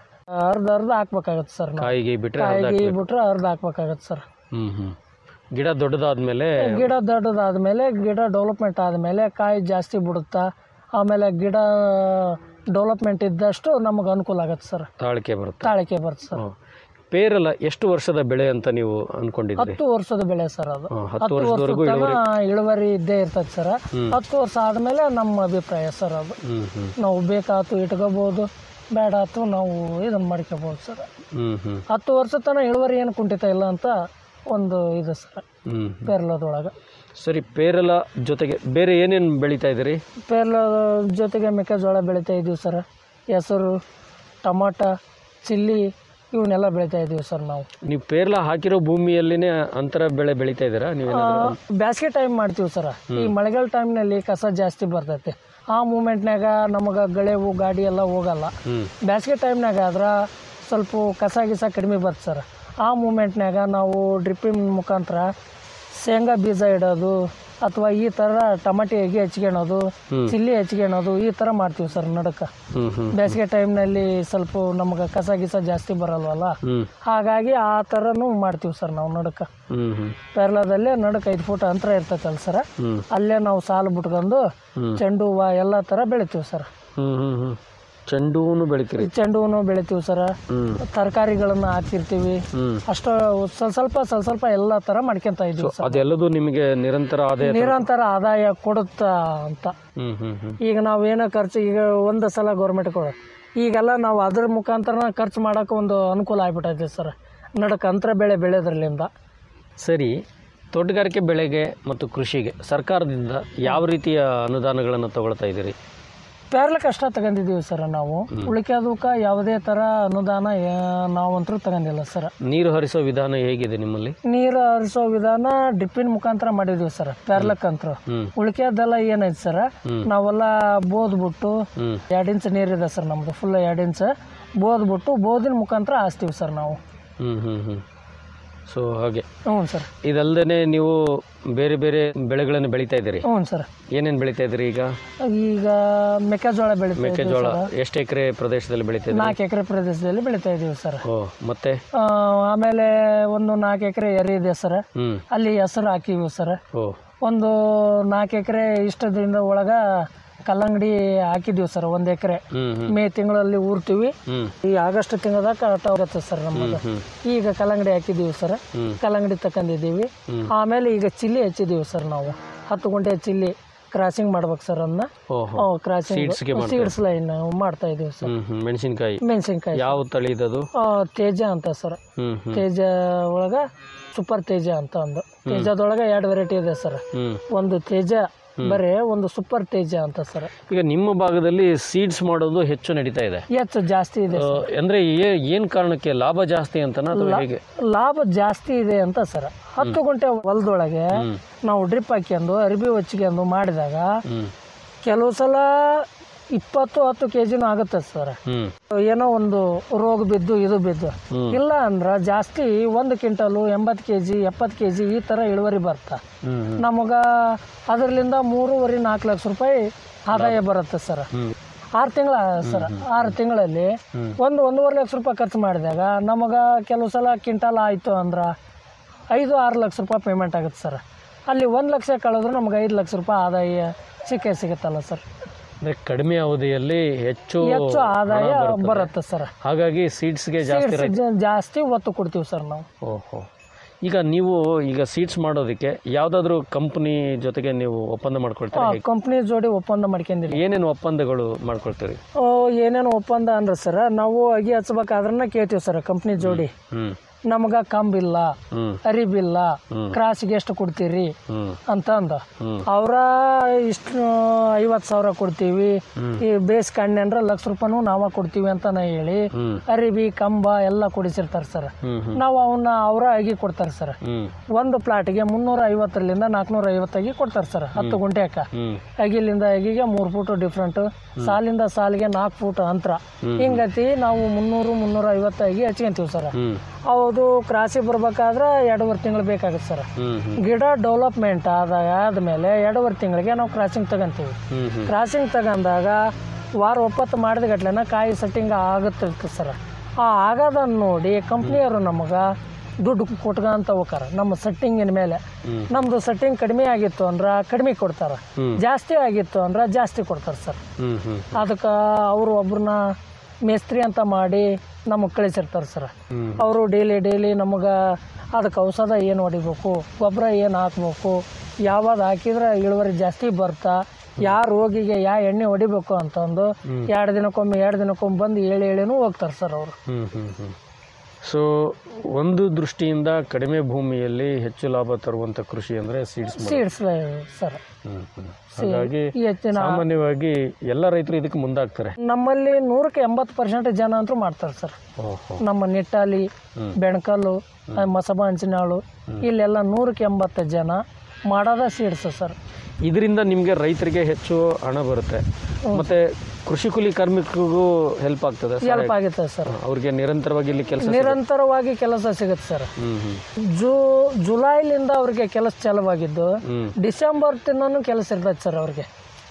ಅರ್ಧ ಅರ್ಧ ಹಾಕ್ಬೇಕಾಗತ್ತೆ ಸರ್ ನಾವು ಕಾಯಿಗೆ ಬಿಟ್ರೆ ಅರ್ಧ ಕಾಯಿಗೆ ಹಾಕ್ಬೇಕು. ಬಿಟ್ರೆ ಅರ್ಧ ಹಾಕ್ಬೇಕಾಗತ್ತೆ ಸರ್ ಹ್ಮ್ ಹ್ಮ್ ಗಿಡ ದೊಡ್ಡದಾದ್ಮೇಲೆ ಗಿಡ ದೊಡ್ಡದಾದ್ಮೇಲೆ ಗಿಡ ಡೆವಲಪ್ಮೆಂಟ್ ಆದಮೇಲೆ ಕಾಯಿ ಜಾಸ್ತಿ ಬಿಡುತ್ತಾ ಆಮೇಲೆ ಗಿಡ ಡೆವಲಪ್ಮೆಂಟ್ ಇದ್ದಷ್ಟು ನಮಗೆ ಅನುಕೂಲ ಆಗತ್ತೆ ಸರ್ ತಾಳಿಕೆ ಬರುತ್ತೆ ತಾಳಿಕೆ ಬರುತ್ತೆ ಸರ್ ಹ್ಮ್. ಪೇರಲ ಎಷ್ಟು ವರ್ಷದ ಬೆಳೆ ಅಂತ ನೀವು ಅನ್ಕೊಂಡಿದ್ರಿ ಹತ್ತು ವರ್ಷದ ಬೆಳೆ ಸರ್ ಅದು ಹ್ಮ್, ಹತ್ತು ಹತ್ತು ವರ್ಷದವರೆಗೂ ವರ್ಷ ಇಳುವರಿ ಇಳುವರಿ ಇದ್ದೇ ಇರ್ತದೆ ಸರ್ ಹತ್ತು ವರ್ಷ ಆದಮೇಲೆ ನಮ್ಮ ಅಭಿಪ್ರಾಯ ಸರ್ ಅದು ಹ್ಮ್ ಹ್ಮ್ ನಾವು ಬೇಕಾತು ಇಟ್ಕೋಬೋದು ಬೇಡ ಆತು ನಾವು ಇದನ್ನ ಮಾಡ್ಕೋಬೋದು ಸರ್ ಹ್ಮ್ ಹ್ಮ್ ಹತ್ತು ವರ್ಷ ತನಕ ಇಳುವರಿ ಏನು ಕುಂಠಿತ ಇಲ್ಲ ಅಂತ ಒಂದು ಇದು ಸರ್ ಹ್ಮ್ ಪೇರ್ಲದೊಳಗೆ ಸರಿ ಪೇರಲ ಜೊತೆಗೆ ಬೇರೆ ಏನೇನು ಬೆಳೀತಾ ಇದ್ದೀರಿ ಪೇರ್ಲ ಜೊತೆಗೆ ಮೆಕ್ಕೆಜೋಳ ಬೆಳಿತಾ ಇದ್ದೀವಿ ಸರ್ ಹೆಸರು ಟಮಾಟ ಚಿಲ್ಲಿ ಇವನ್ನೆಲ್ಲ ಬೆಳಿತಾ ಇದ್ದೀವಿ ಸರ್ ನಾವು ನೀವು ಪೇರ್ಲ ಹಾಕಿರೋ ಭೂಮಿಯಲ್ಲಿನೇ ಅಂತರ ಬೆಳೆ ಬೆಳೀತಾ ಇದ್ದೀರಾ ನೀವೇನಾದ್ರು ಬ್ಯಾಸಿಗೆ ಟೈಮ್ ಮಾಡ್ತೀವಿ ಸರ್ ಈ ಮಳೆಗಾಲ ಟೈಮ್ನಲ್ಲಿ ಕಸ ಜಾಸ್ತಿ ಬರ್ತೈತಿ ಆ ಮೂಮೆಂಟ್ನಾಗ ನಮಗೆ ಗಳೆವು ಗಾಡಿ ಎಲ್ಲ ಹೋಗಲ್ಲ ಹ್ಮ್ ಬ್ಯಾಸಿಗೆ ಟೈಮ್ನಾಗ ಆದ್ರೆ ಸ್ವಲ್ಪ ಕಸ ಗಿಸ ಕಡಿಮೆ ಬರ್ತದೆ ಸರ್ ಆ ಮೂಮೆಂಟ್ನಾಗ ನಾವು ಡ್ರಿಪ್ಪಿಂಗ್ ಮುಖಾಂತರ ಶೇಂಗಾ ಬೀಜ ಇಡೋದು ಅಥವಾ ಈ ಥರ ಟಮಾಟಿ ಎಗೆ ಹೆಚ್ಕೊಳೋದು ಚಿಲ್ಲಿ ಹೆಚ್ಕೊಳೋದು ಈ ಥರ ಮಾಡ್ತೀವಿ ಸರ್ ನಡಕ ಹ್ಮ್ ಹ್ಮ್ ಬೇಸಿಗೆ ಟೈಮ್ನಲ್ಲಿ ಸ್ವಲ್ಪ ನಮಗೆ ಕಸ ಗಿಸ ಜಾಸ್ತಿ ಬರಲ್ವಲ್ಲ ಹ್ಮ್ ಹಾಗಾಗಿ ಆ ಥರನೂ ಮಾಡ್ತೀವಿ ಸರ್ ನಾವು ನಡಕ ಹ್ಮ್ ಹ್ಮ್ ಪೇರ್ಲದಲ್ಲೇ ನಡಕ ಐದು ಫುಟ್ ಅಂತರ ಇರ್ತೈತಲ್ಲ ಸರ್ ಹ್ಮ್ ಅಲ್ಲೇ ನಾವು ಸಾಲು ಬಿಟ್ಕೊಂಡು ಚೆಂಡು ಹೂವು ಎಲ್ಲ ಥರ ಬೆಳಿತೀವಿ ಸರ್ ಹ್ಮ್ ಹ್ಮ್ ಹ್ಮ್ ಚೆಂಡು ಹೂನು ಬೆಳಿತೀರಿ ಚೆಂಡು ಹೂನು ಬೆಳಿತೀವಿ ಸರ್ ಹ್ಮ್ ತರಕಾರಿಗಳನ್ನ ಹಾಕಿರ್ತೀವಿ ಹ್ಮ್ ಅಷ್ಟು ಸ್ವಲ್ಪ ಸ್ವಲ್ಪ ಸ್ವಲ್ಪ ಸ್ವಲ್ಪ ಎಲ್ಲ ಥರ ಮಾಡ್ಕೊಂತ ಇದ್ದೀವಿ ಸರ್ ಅದೆಲ್ಲದೂ ನಿಮಗೆ ನಿರಂತರ ಆದಾಯ ತರ- ನಿರಂತರ ಆದಾಯ ಕೊಡುತ್ತಾ ಅಂತ ಹ್ಮ್ ಹ್ಮ್ ಹ್ಮ್ ಈಗ ನಾವು ಏನೋ ಖರ್ಚು ಈಗ ಒಂದು ಸಲ ಗೌರ್ಮೆಂಟ್ ಕೊಡೋ ಈಗೆಲ್ಲ ನಾವು ಅದ್ರ ಮುಖಾಂತರ ಖರ್ಚು ಮಾಡೋಕೆ ಒಂದು ಅನುಕೂಲ ಆಗ್ಬಿಟ್ಟೈತೆ ಸರ್ ನಡಕ ಅಂತರ ಬೆಳೆ ಬೆಳೆದ್ರಲಿಂದ ಸರಿ ತೋಟಗಾರಿಕೆ ಬೆಳೆಗೆ ಮತ್ತು ಕೃಷಿಗೆ ಸರ್ಕಾರದಿಂದ ಯಾವ ರೀತಿಯ ಅನುದಾನಗಳನ್ನು ತಗೊಳ್ತಾ ಇದ್ದೀರಿ ಪೇರ್ಲಕ್ಕೆ ಅಷ್ಟ ತಗೊಂಡಿದ್ದೀವಿ ಸರ್ ನಾವು ಉಳಿಕೆದಕ್ಕೆ ಯಾವುದೇ ಥರ ಅನುದಾನ ಯಾ- ನಾವಂತರೂ ತಗೊಂಡಿಲ್ಲ ಸರ್ ನೀರು ಹರಿಸೋ ವಿಧಾನ ಹೇಗಿದೆ ನಿಮ್ಮಲ್ಲಿ ನೀರು ಹರಿಸೋ ವಿಧಾನ ಡ್ರಿಪ್ಪಿನ ಮುಖಾಂತರ ಮಾಡಿದ್ವಿ ಸರ್ ಪೇರ್ಲಕ್ ಅಂತೂ ಹ್ಮ್ ಉಳಿಕೆದೆಲ್ಲ ಏನೈತೆ ಸರ್ ನಾವೆಲ್ಲ ಬೋದ್ಬಿಟ್ಟು ಹ್ಮ್ ಎರಡು ಇಂಚ್ ನೀರಿದೆ ಸರ್ ನಮ್ದು ಫುಲ್ ಎರಡು ಇಂಚ್ ಬೋದ್ಬಿಟ್ಟು ಬೋದಿನ ಮುಖಾಂತರ ಹಾಸ್ತೀವಿ ಸರ್ ನಾವು ಹ್ಮ್ ಹ್ಮ್ ಹ್ಮ್ ಸೊ ಹಾಗೆ ಹ್ಞೂ ಸರ್ ಇದಲ್ದೇ ನೀವು ಬೇರೆ ಬೇರೆ ಬೆಳೆಗಳನ್ನು ಬೆಳೀತಾ ಇದ್ದೀರಿ ಹ್ಞೂ ಸರ್ ಏನೇನು ಬೆಳೀತಾ ಇದ್ದೀರಿ ಈಗ ಈಗ ಮೆಕ್ಕೆಜೋಳ ಬೆಳಿತಾ ಇದ್ದೀವಿ ಮೆಕ್ಕೆಜೋಳ ಎಷ್ಟು ಎಕರೆ ಪ್ರದೇಶದಲ್ಲಿ ಬೆಳೀತಾ ಇದ್ದೀರಿ ನಾಲ್ಕು ಎಕರೆ ಪ್ರದೇಶದಲ್ಲಿ ಬೆಳಿತಾ ಇದ್ದೀವಿ ಸರ್ ಓ ಮತ್ತೆ ಆ, ಆಮೇಲೆ ಒಂದು ನಾಲ್ಕು ಎಕರೆ ಎರೆ ಇದೆ ಸರ್ ಹ್ಮ್ ಅಲ್ಲಿ ಹೆಸರು ಹಾಕಿವಿ ಸರ್ ಓ ಒಂದು ನಾಲ್ಕು ಎಕರೆ ಇಷ್ಟದಿಂದ ಒಳಗ ಕಲ್ಲಂಗಡಿ ಹಾಕಿದೀವಿ ಸರ್ ಒಂದು ಎಕರೆ ಹ್ಮ್ ಹ್ಮ್ ಮೇ ತಿಂಗಳಲ್ಲಿ ಊರ್ತೀವಿ ಹ್ಮ್ ಈ ಆಗಸ್ಟ್ ತಿಂಗಳದಾಗ ಕಟಾವ್ ಆಗುತ್ತೆ ಸರ್ ನಮ್ಮದು ಈಗ ಕಲ್ಲಂಗಡಿ ಹಾಕಿದೀವಿ ಸರ್ ಕಲ್ಲಂಗಡಿ ತಕೊಂಡಿದ್ದೀವಿ ಆಮೇಲೆ ಈಗ ಚಿಲ್ಲಿ ಹಚ್ಚಿದೀವಿ ಸರ್ ನಾವು ಹತ್ತು ಗುಂಟೆ ಚಿಲ್ಲಿ ಕ್ರಾಸಿಂಗ್ ಮಾಡ್ಬೇಕು ಸರ್ ಅದನ್ನ ಓಹೋ ಕ್ರಾಸಿಂಗ್ Seedsಗೆ ಮಾಡ್ತೀರಾ? ಸೀಡ್ಸ್ ಲೈನ್ ಮಾಡ್ತಾ ಇದೀವಿ ಸರ್ ಹ್ಮ್ ಹ್ಮ್ ಮೆಣಸಿನ್ಕಾಯಿ ಮೆಣಸಿನ್ಕಾಯಿ ಯಾವ ತಳಿ ಇದದು ತೇಜ ಅಂತ ಸರ್ ಹ್ಮ್ ಹ್ಮ್ ತೇಜ ಒಳಗ ಸೂಪರ್ ತೇಜ ಅಂತ ಒಂದು ತೇಜದೊಳಗ ಎರಡು ವೆರೈಟಿ ಇದೆ ಸರ್ ಹ್ಮ್ ಒಂದು ತೇಜ ಬರೇ ಒಂದು ಸೂಪರ್ ತೇಜ ಅಂತ ಸರ್ ಈಗ ನಿಮ್ಮ ಭಾಗದಲ್ಲಿ ಸೀಡ್ಸ್ ಮಾಡೋದು ಹೆಚ್ಚು ನಡೀತಾ ಇದೆ ಹೆಚ್ಚು ಜಾಸ್ತಿ ಇದೆ ಆ, ಅಂದ್ರೆ ಏ- ಏನ್ ಕಾರಣಕ್ಕೆ ಲಾಭ ಜಾಸ್ತಿ ಅಂತನಾ ಅಥವಾ ಹೇಗೆ ಲಾಭ ಜಾಸ್ತಿ ಇದೆ ಅಂತ ಸರ್ ಹತ್ತು ಗಂಟೆ ಹೊಲದೊಳಗೆ ನಾವು ಡ್ರಿಪ್ ಹಾಕ್ಯಂದು ಅರಿಬಿ ಹೊಚ್ಕೊಂಡು ಮಾಡಿದಾಗ ಹ್ಮ್ ಕೆಲವು ಸಲ ಇಪ್ಪತ್ತು ಹತ್ತು ಕೆ ಜಿನೂ ಆಗುತ್ತೆ ಸರ್ ಹ್ಮ್ ಏನೋ ಒಂದು ರೋಗ ಬಿದ್ದು ಇದು ಬಿದ್ದು ಇಲ್ಲ ಅಂದ್ರ ಜಾಸ್ತಿ ಒಂದು ಕ್ವಿಂಟಲು ಎಂಬತ್ತು ಕೆ ಜಿ ಎಪ್ಪತ್ತು ಕೆ ಜಿ ಈ ಥರ ಇಳುವರಿ ಬರ್ತಾ ಹ್ಮ್ ನಮಗ ಅದರಿಂದ ಮೂರುವರೆ ನಾಲ್ಕು ಲಕ್ಷ ರೂಪಾಯಿ ಆದಾಯ ಬರುತ್ತೆ ಸರ್ ಆರು ತಿಂಗಳ ಸರ್ ಆರು ತಿಂಗಳಲ್ಲಿ ಒಂದು ಒಂದೂವರೆ ಲಕ್ಷ ರೂಪಾಯಿ ಖರ್ಚು ಮಾಡಿದಾಗ ನಮಗ ಕೆಲವು ಸಲ ಕ್ವಿಂಟಲ್ ಆಯಿತು ಅಂದ್ರೆ ಐದು ಆರು ಲಕ್ಷ ರೂಪಾಯಿ ಪೇಮೆಂಟ್ ಆಗುತ್ತೆ ಸರ್ ಅಲ್ಲಿ ಒಂದು ಲಕ್ಷ ಕಳೆದ್ರು ನಮ್ಗೆ ಐದು ಲಕ್ಷ ರೂಪಾಯಿ ಆದಾಯ ಸಿಕ್ಕೇ ಸಿಗುತ್ತಲ್ಲ ಸರ್ ಅಂದ್ರೆ ಕಡಿಮೆ ಅವಧಿಯಲ್ಲಿ ಹೆಚ್ಚು ಹೆಚ್ಚು ಆದಾಯ ಬರುತ್ತೆ ಸರ್ ಹಾಗಾಗಿ ಸೀಡ್ಸ್ಗೆ ಜಾಸ್ತಿ ರೈ- Seeds ಜಾಸ್ತಿ ಒತ್ತು ಕೊಡ್ತೀವಿ ಸರ್ ನಾವು ಓಹೋ ಈಗ ನೀವು ಈಗ ಸೀಡ್ಸ್ ಮಾಡೋದಕ್ಕೆ ಯಾವ್ದಾದ್ರು ಕಂಪನಿ ಜೊತೆಗೆ ನೀವು ಒಪ್ಪಂದ ಮಾಡ್ಕೊಳ್ತೀರಾ ಹೇಗೆ? ಕಂಪ್ನಿ ಜೋಡಿ ಒಪ್ಪಂದ ಮಾಡ್ಕೊಂಡಿಲ್ಲ ಏನೇನು ಒಪ್ಪಂದಗಳು ಮಾಡ್ಕೊಳ್ತೀರಿ ಓ, ಏನೇನು ಒಪ್ಪಂದ ಅಂದ್ರೆ ಸರ್ ನಾವು ಅಗಿ ಹಚ್ಬೇಕಾದ್ರನ್ನ ಕೇಳ್ತೀವಿ ಸರ್ ಕಂಪ್ನಿ ಜೋಡಿ ಹ್ಮ್ ನಮಗ ಕಂಬಿಲ್ಲ ಹ್ಮ್ ಅರಿಬಿಲ್ಲ ಕ್ರಾಸಿಗೆ ಎಷ್ಟು ಕೊಡ್ತೀರಿ ಹ್ಮ್ ಅಂತ ಅಂದ ಅವ್ರ ಇಷ್ಟು ಐವತ್ತು ಸಾವಿರ ಕೊಡ್ತೀವಿ ಈ ಬೇಸ್ ಕಣ್ಣೆ ಅಂದ್ರೆ ಲಕ್ಷ ರೂಪಾಯಿನೂ ನಾವ ಕೊಡ್ತೀವಿ ಅಂತ ನಾ ಹೇಳಿ ಹ್ಮ್ ಅರಿಬಿ ಕಂಬ ಎಲ್ಲ ಕೊಡಿಸಿರ್ತಾರೆ ಸರ್ ಹ್ಮ್ ಹ್ಮ್ ನಾವು ಅವನ್ನ ಅವರ ಅಗಿ ಕೊಡ್ತಾರೆ ಸರ್ ಹ್ಮ್ ಒಂದು ಪ್ಲಾಟ್ಗೆ ಮುನ್ನೂರ ಐವತ್ತರಿಂದ ನಾಲ್ಕುನೂರ ಐವತ್ತಾಗಿ ಕೊಡ್ತಾರೆ ಸರ್ ಹತ್ತು ಗುಂಟೆಕ ಹ್ಮ್ ಅಗಿಲಿಂದ ಅಗಿಗೆ ಮೂರು ಫೂಟ್ ಡಿಫ್ರೆಂಟ್ ಸಾಲಿಂದ ಸಾಲಿಗೆ ನಾಲ್ಕು ಫೂಟ್ ಅಂತರ ಹಿಂಗತಿ ನಾವು ಮುನ್ನೂರು ಮುನ್ನೂರ ಐವತ್ತಾಗಿ ಹಚ್ಕೊಂತೀವಿ ಸರ್ ಹ್ಮ್ ಹೌದು ಕ್ರಾಸಿಗೆ ಬರ್ಬೇಕಾದ್ರೆ ಎರಡೂವರೆ ತಿಂಗಳು ಬೇಕಾಗುತ್ತೆ ಸರ್ ಹ್ಮ್ ಹ್ಮ್ ಗಿಡ ಡೆವಲಪ್ಮೆಂಟ್ ಆದಾಗ ಆದಮೇಲೆ ಎರಡೂವರೆ ತಿಂಗಳಿಗೆ ನಾವು ಕ್ರಾಸಿಂಗ್ ತಗೊಂತೀವಿ ಹ್ಮ್ ಹ್ಮ್ ಕ್ರಾಸಿಂಗ್ ತಗೊಂಡಾಗ ವಾರ ಒಪ್ಪತ್ತು ಮಾಡಿದ ಗಟ್ಲೆನ ಕಾಯಿ ಸೆಟ್ಟಿಂಗ್ ಆಗುತ್ತೆ ಸರ್ ಆ ಆಗೋದನ್ನ ನೋಡಿ ಕಂಪ್ನಿಯವರು ನಮಗೆ ದುಡ್ಡು ಕೊಟ್ಕೊಂತ ಹೋಗಾರ ನಮ್ಮ ಸೆಟ್ಟಿಂಗಿನ ಮೇಲೆ ನಮ್ದು ಸೆಟ್ಟಿಂಗ್ ಕಡಿಮೆ ಆಗಿತ್ತು ಅಂದ್ರೆ ಕಡಿಮೆ ಕೊಡ್ತಾರೆ ಜಾಸ್ತಿ ಆಗಿತ್ತು ಅಂದ್ರೆ ಜಾಸ್ತಿ ಕೊಡ್ತಾರೆ ಸರ್ ಹ್ಮ್ ಹ್ಮ್ ಅದಕ್ಕೆ ಅವರು ಒಬ್ರನ್ನ ಮೇಸ್ತ್ರಿ ಅಂತ ಮಾಡಿ ನಮಗೆ ಕಳಿಸಿರ್ತಾರೆ ಸರ್ ಹ್ಮ್. ಅವರು ಡೈಲಿ ಡೈಲಿ ನಮಗೆ ಅದಕ್ಕೆ ಔಷಧ ಏನು ಹೊಡಿಬೇಕು ಗೊಬ್ಬರ ಏನು ಹಾಕ್ಬೇಕು ಯಾವಾಗ ಹಾಕಿದ್ರೆ ಇಳುವರಿ ಜಾಸ್ತಿ ಬರ್ತಾ ಯಾವ ರೋಗಿಗೆ ಯಾವ ಎಣ್ಣೆ ಹೊಡಿಬೇಕು ಅಂತಂದು ಎರಡು ದಿನಕ್ಕೊಮ್ಮೆ ಎರಡು ದಿನಕ್ಕೊಮ್ಮೆ ಬಂದು ಹೇಳಿ ಹೇಳಿನೂ ಹೋಗ್ತಾರೆ ಸರ್ ಅವರು ಹ್ಮ್ ಹ್ಮ್ ಹ್ಮ್ ಸೊ ಒಂದು ದೃಷ್ಟಿಯಿಂದ ಕಡಿಮೆ ಭೂಮಿಯಲ್ಲಿ ಹೆಚ್ಚು ಲಾಭ ತರುವಂತ ಕೃಷಿ ಅಂದ್ರೆ ಸೀಡ್ಸ್ ಸೀಡ್ಸ್ ಸರ್ ಹ್ಮ್ ಹ್ಮ್ ಹಾಗಾಗಿ ಹೆಚ್ಚಿನ ಸಾಮಾನ್ಯವಾಗಿ ಎಲ್ಲ ರೈತರು ಇದಕ್ಕೆ ಮುಂದಾಗ್ತಾರೆ ನಮ್ಮಲ್ಲಿ ನೂರಕ್ಕೆ ಎಂಬತ್ತು ಪರ್ಸೆಂಟ್ ಜನ ಅಂತೂ ಮಾಡ್ತಾರೆ ಸರ್ ಓಹೋ ನಮ್ಮ ನಿಟ್ಟಾಲಿ ಬೆಣಕಲ್ಲು ಮಸಬ ಹಂಚಿನಾಳು ಇಲ್ಲೆಲ್ಲ ನೂರಕ್ಕೆ ಎಂಬತ್ತು ಜನ ಮಾಡೋದ ಸೀಡ್ಸ್ ಸರ್ ಇದರಿಂದ ನಿಮಗೆ ರೈತರಿಗೆ ಹೆಚ್ಚು ಹಣ ಬರುತ್ತೆ ಮತ್ತೆ ಕೃಷಿ ಕೂಲಿ ಕಾರ್ಮಿಕರಿಗೂ ಹೆಲ್ಪ್ ಆಗ್ತದೆ ಹೆಲ್ಪ್ ಆಗುತ್ತೆ ಸರ್ ಅವ್ರಿಗೆ ನಿರಂತರವಾಗಿ ಇಲ್ಲಿ ಕೆಲಸ ನಿರಂತರವಾಗಿ ಕೆಲಸ ಸಿಗುತ್ತೆ ಸರ್ ಹ್ಮ್ ಹ್ಮ್ ಜೂ ಜುಲೈಲಿಂದ ಅವ್ರಿಗೆ ಕೆಲಸ ಚಾಲುವಾಗಿದ್ದು ಹ್ಮ್. ಡಿಸೆಂಬರ್ ತಿನ್ನೂ ಕೆಲಸ ಇರ್ತೈತೆ ಸರ್ ಅವ್ರಿಗೆ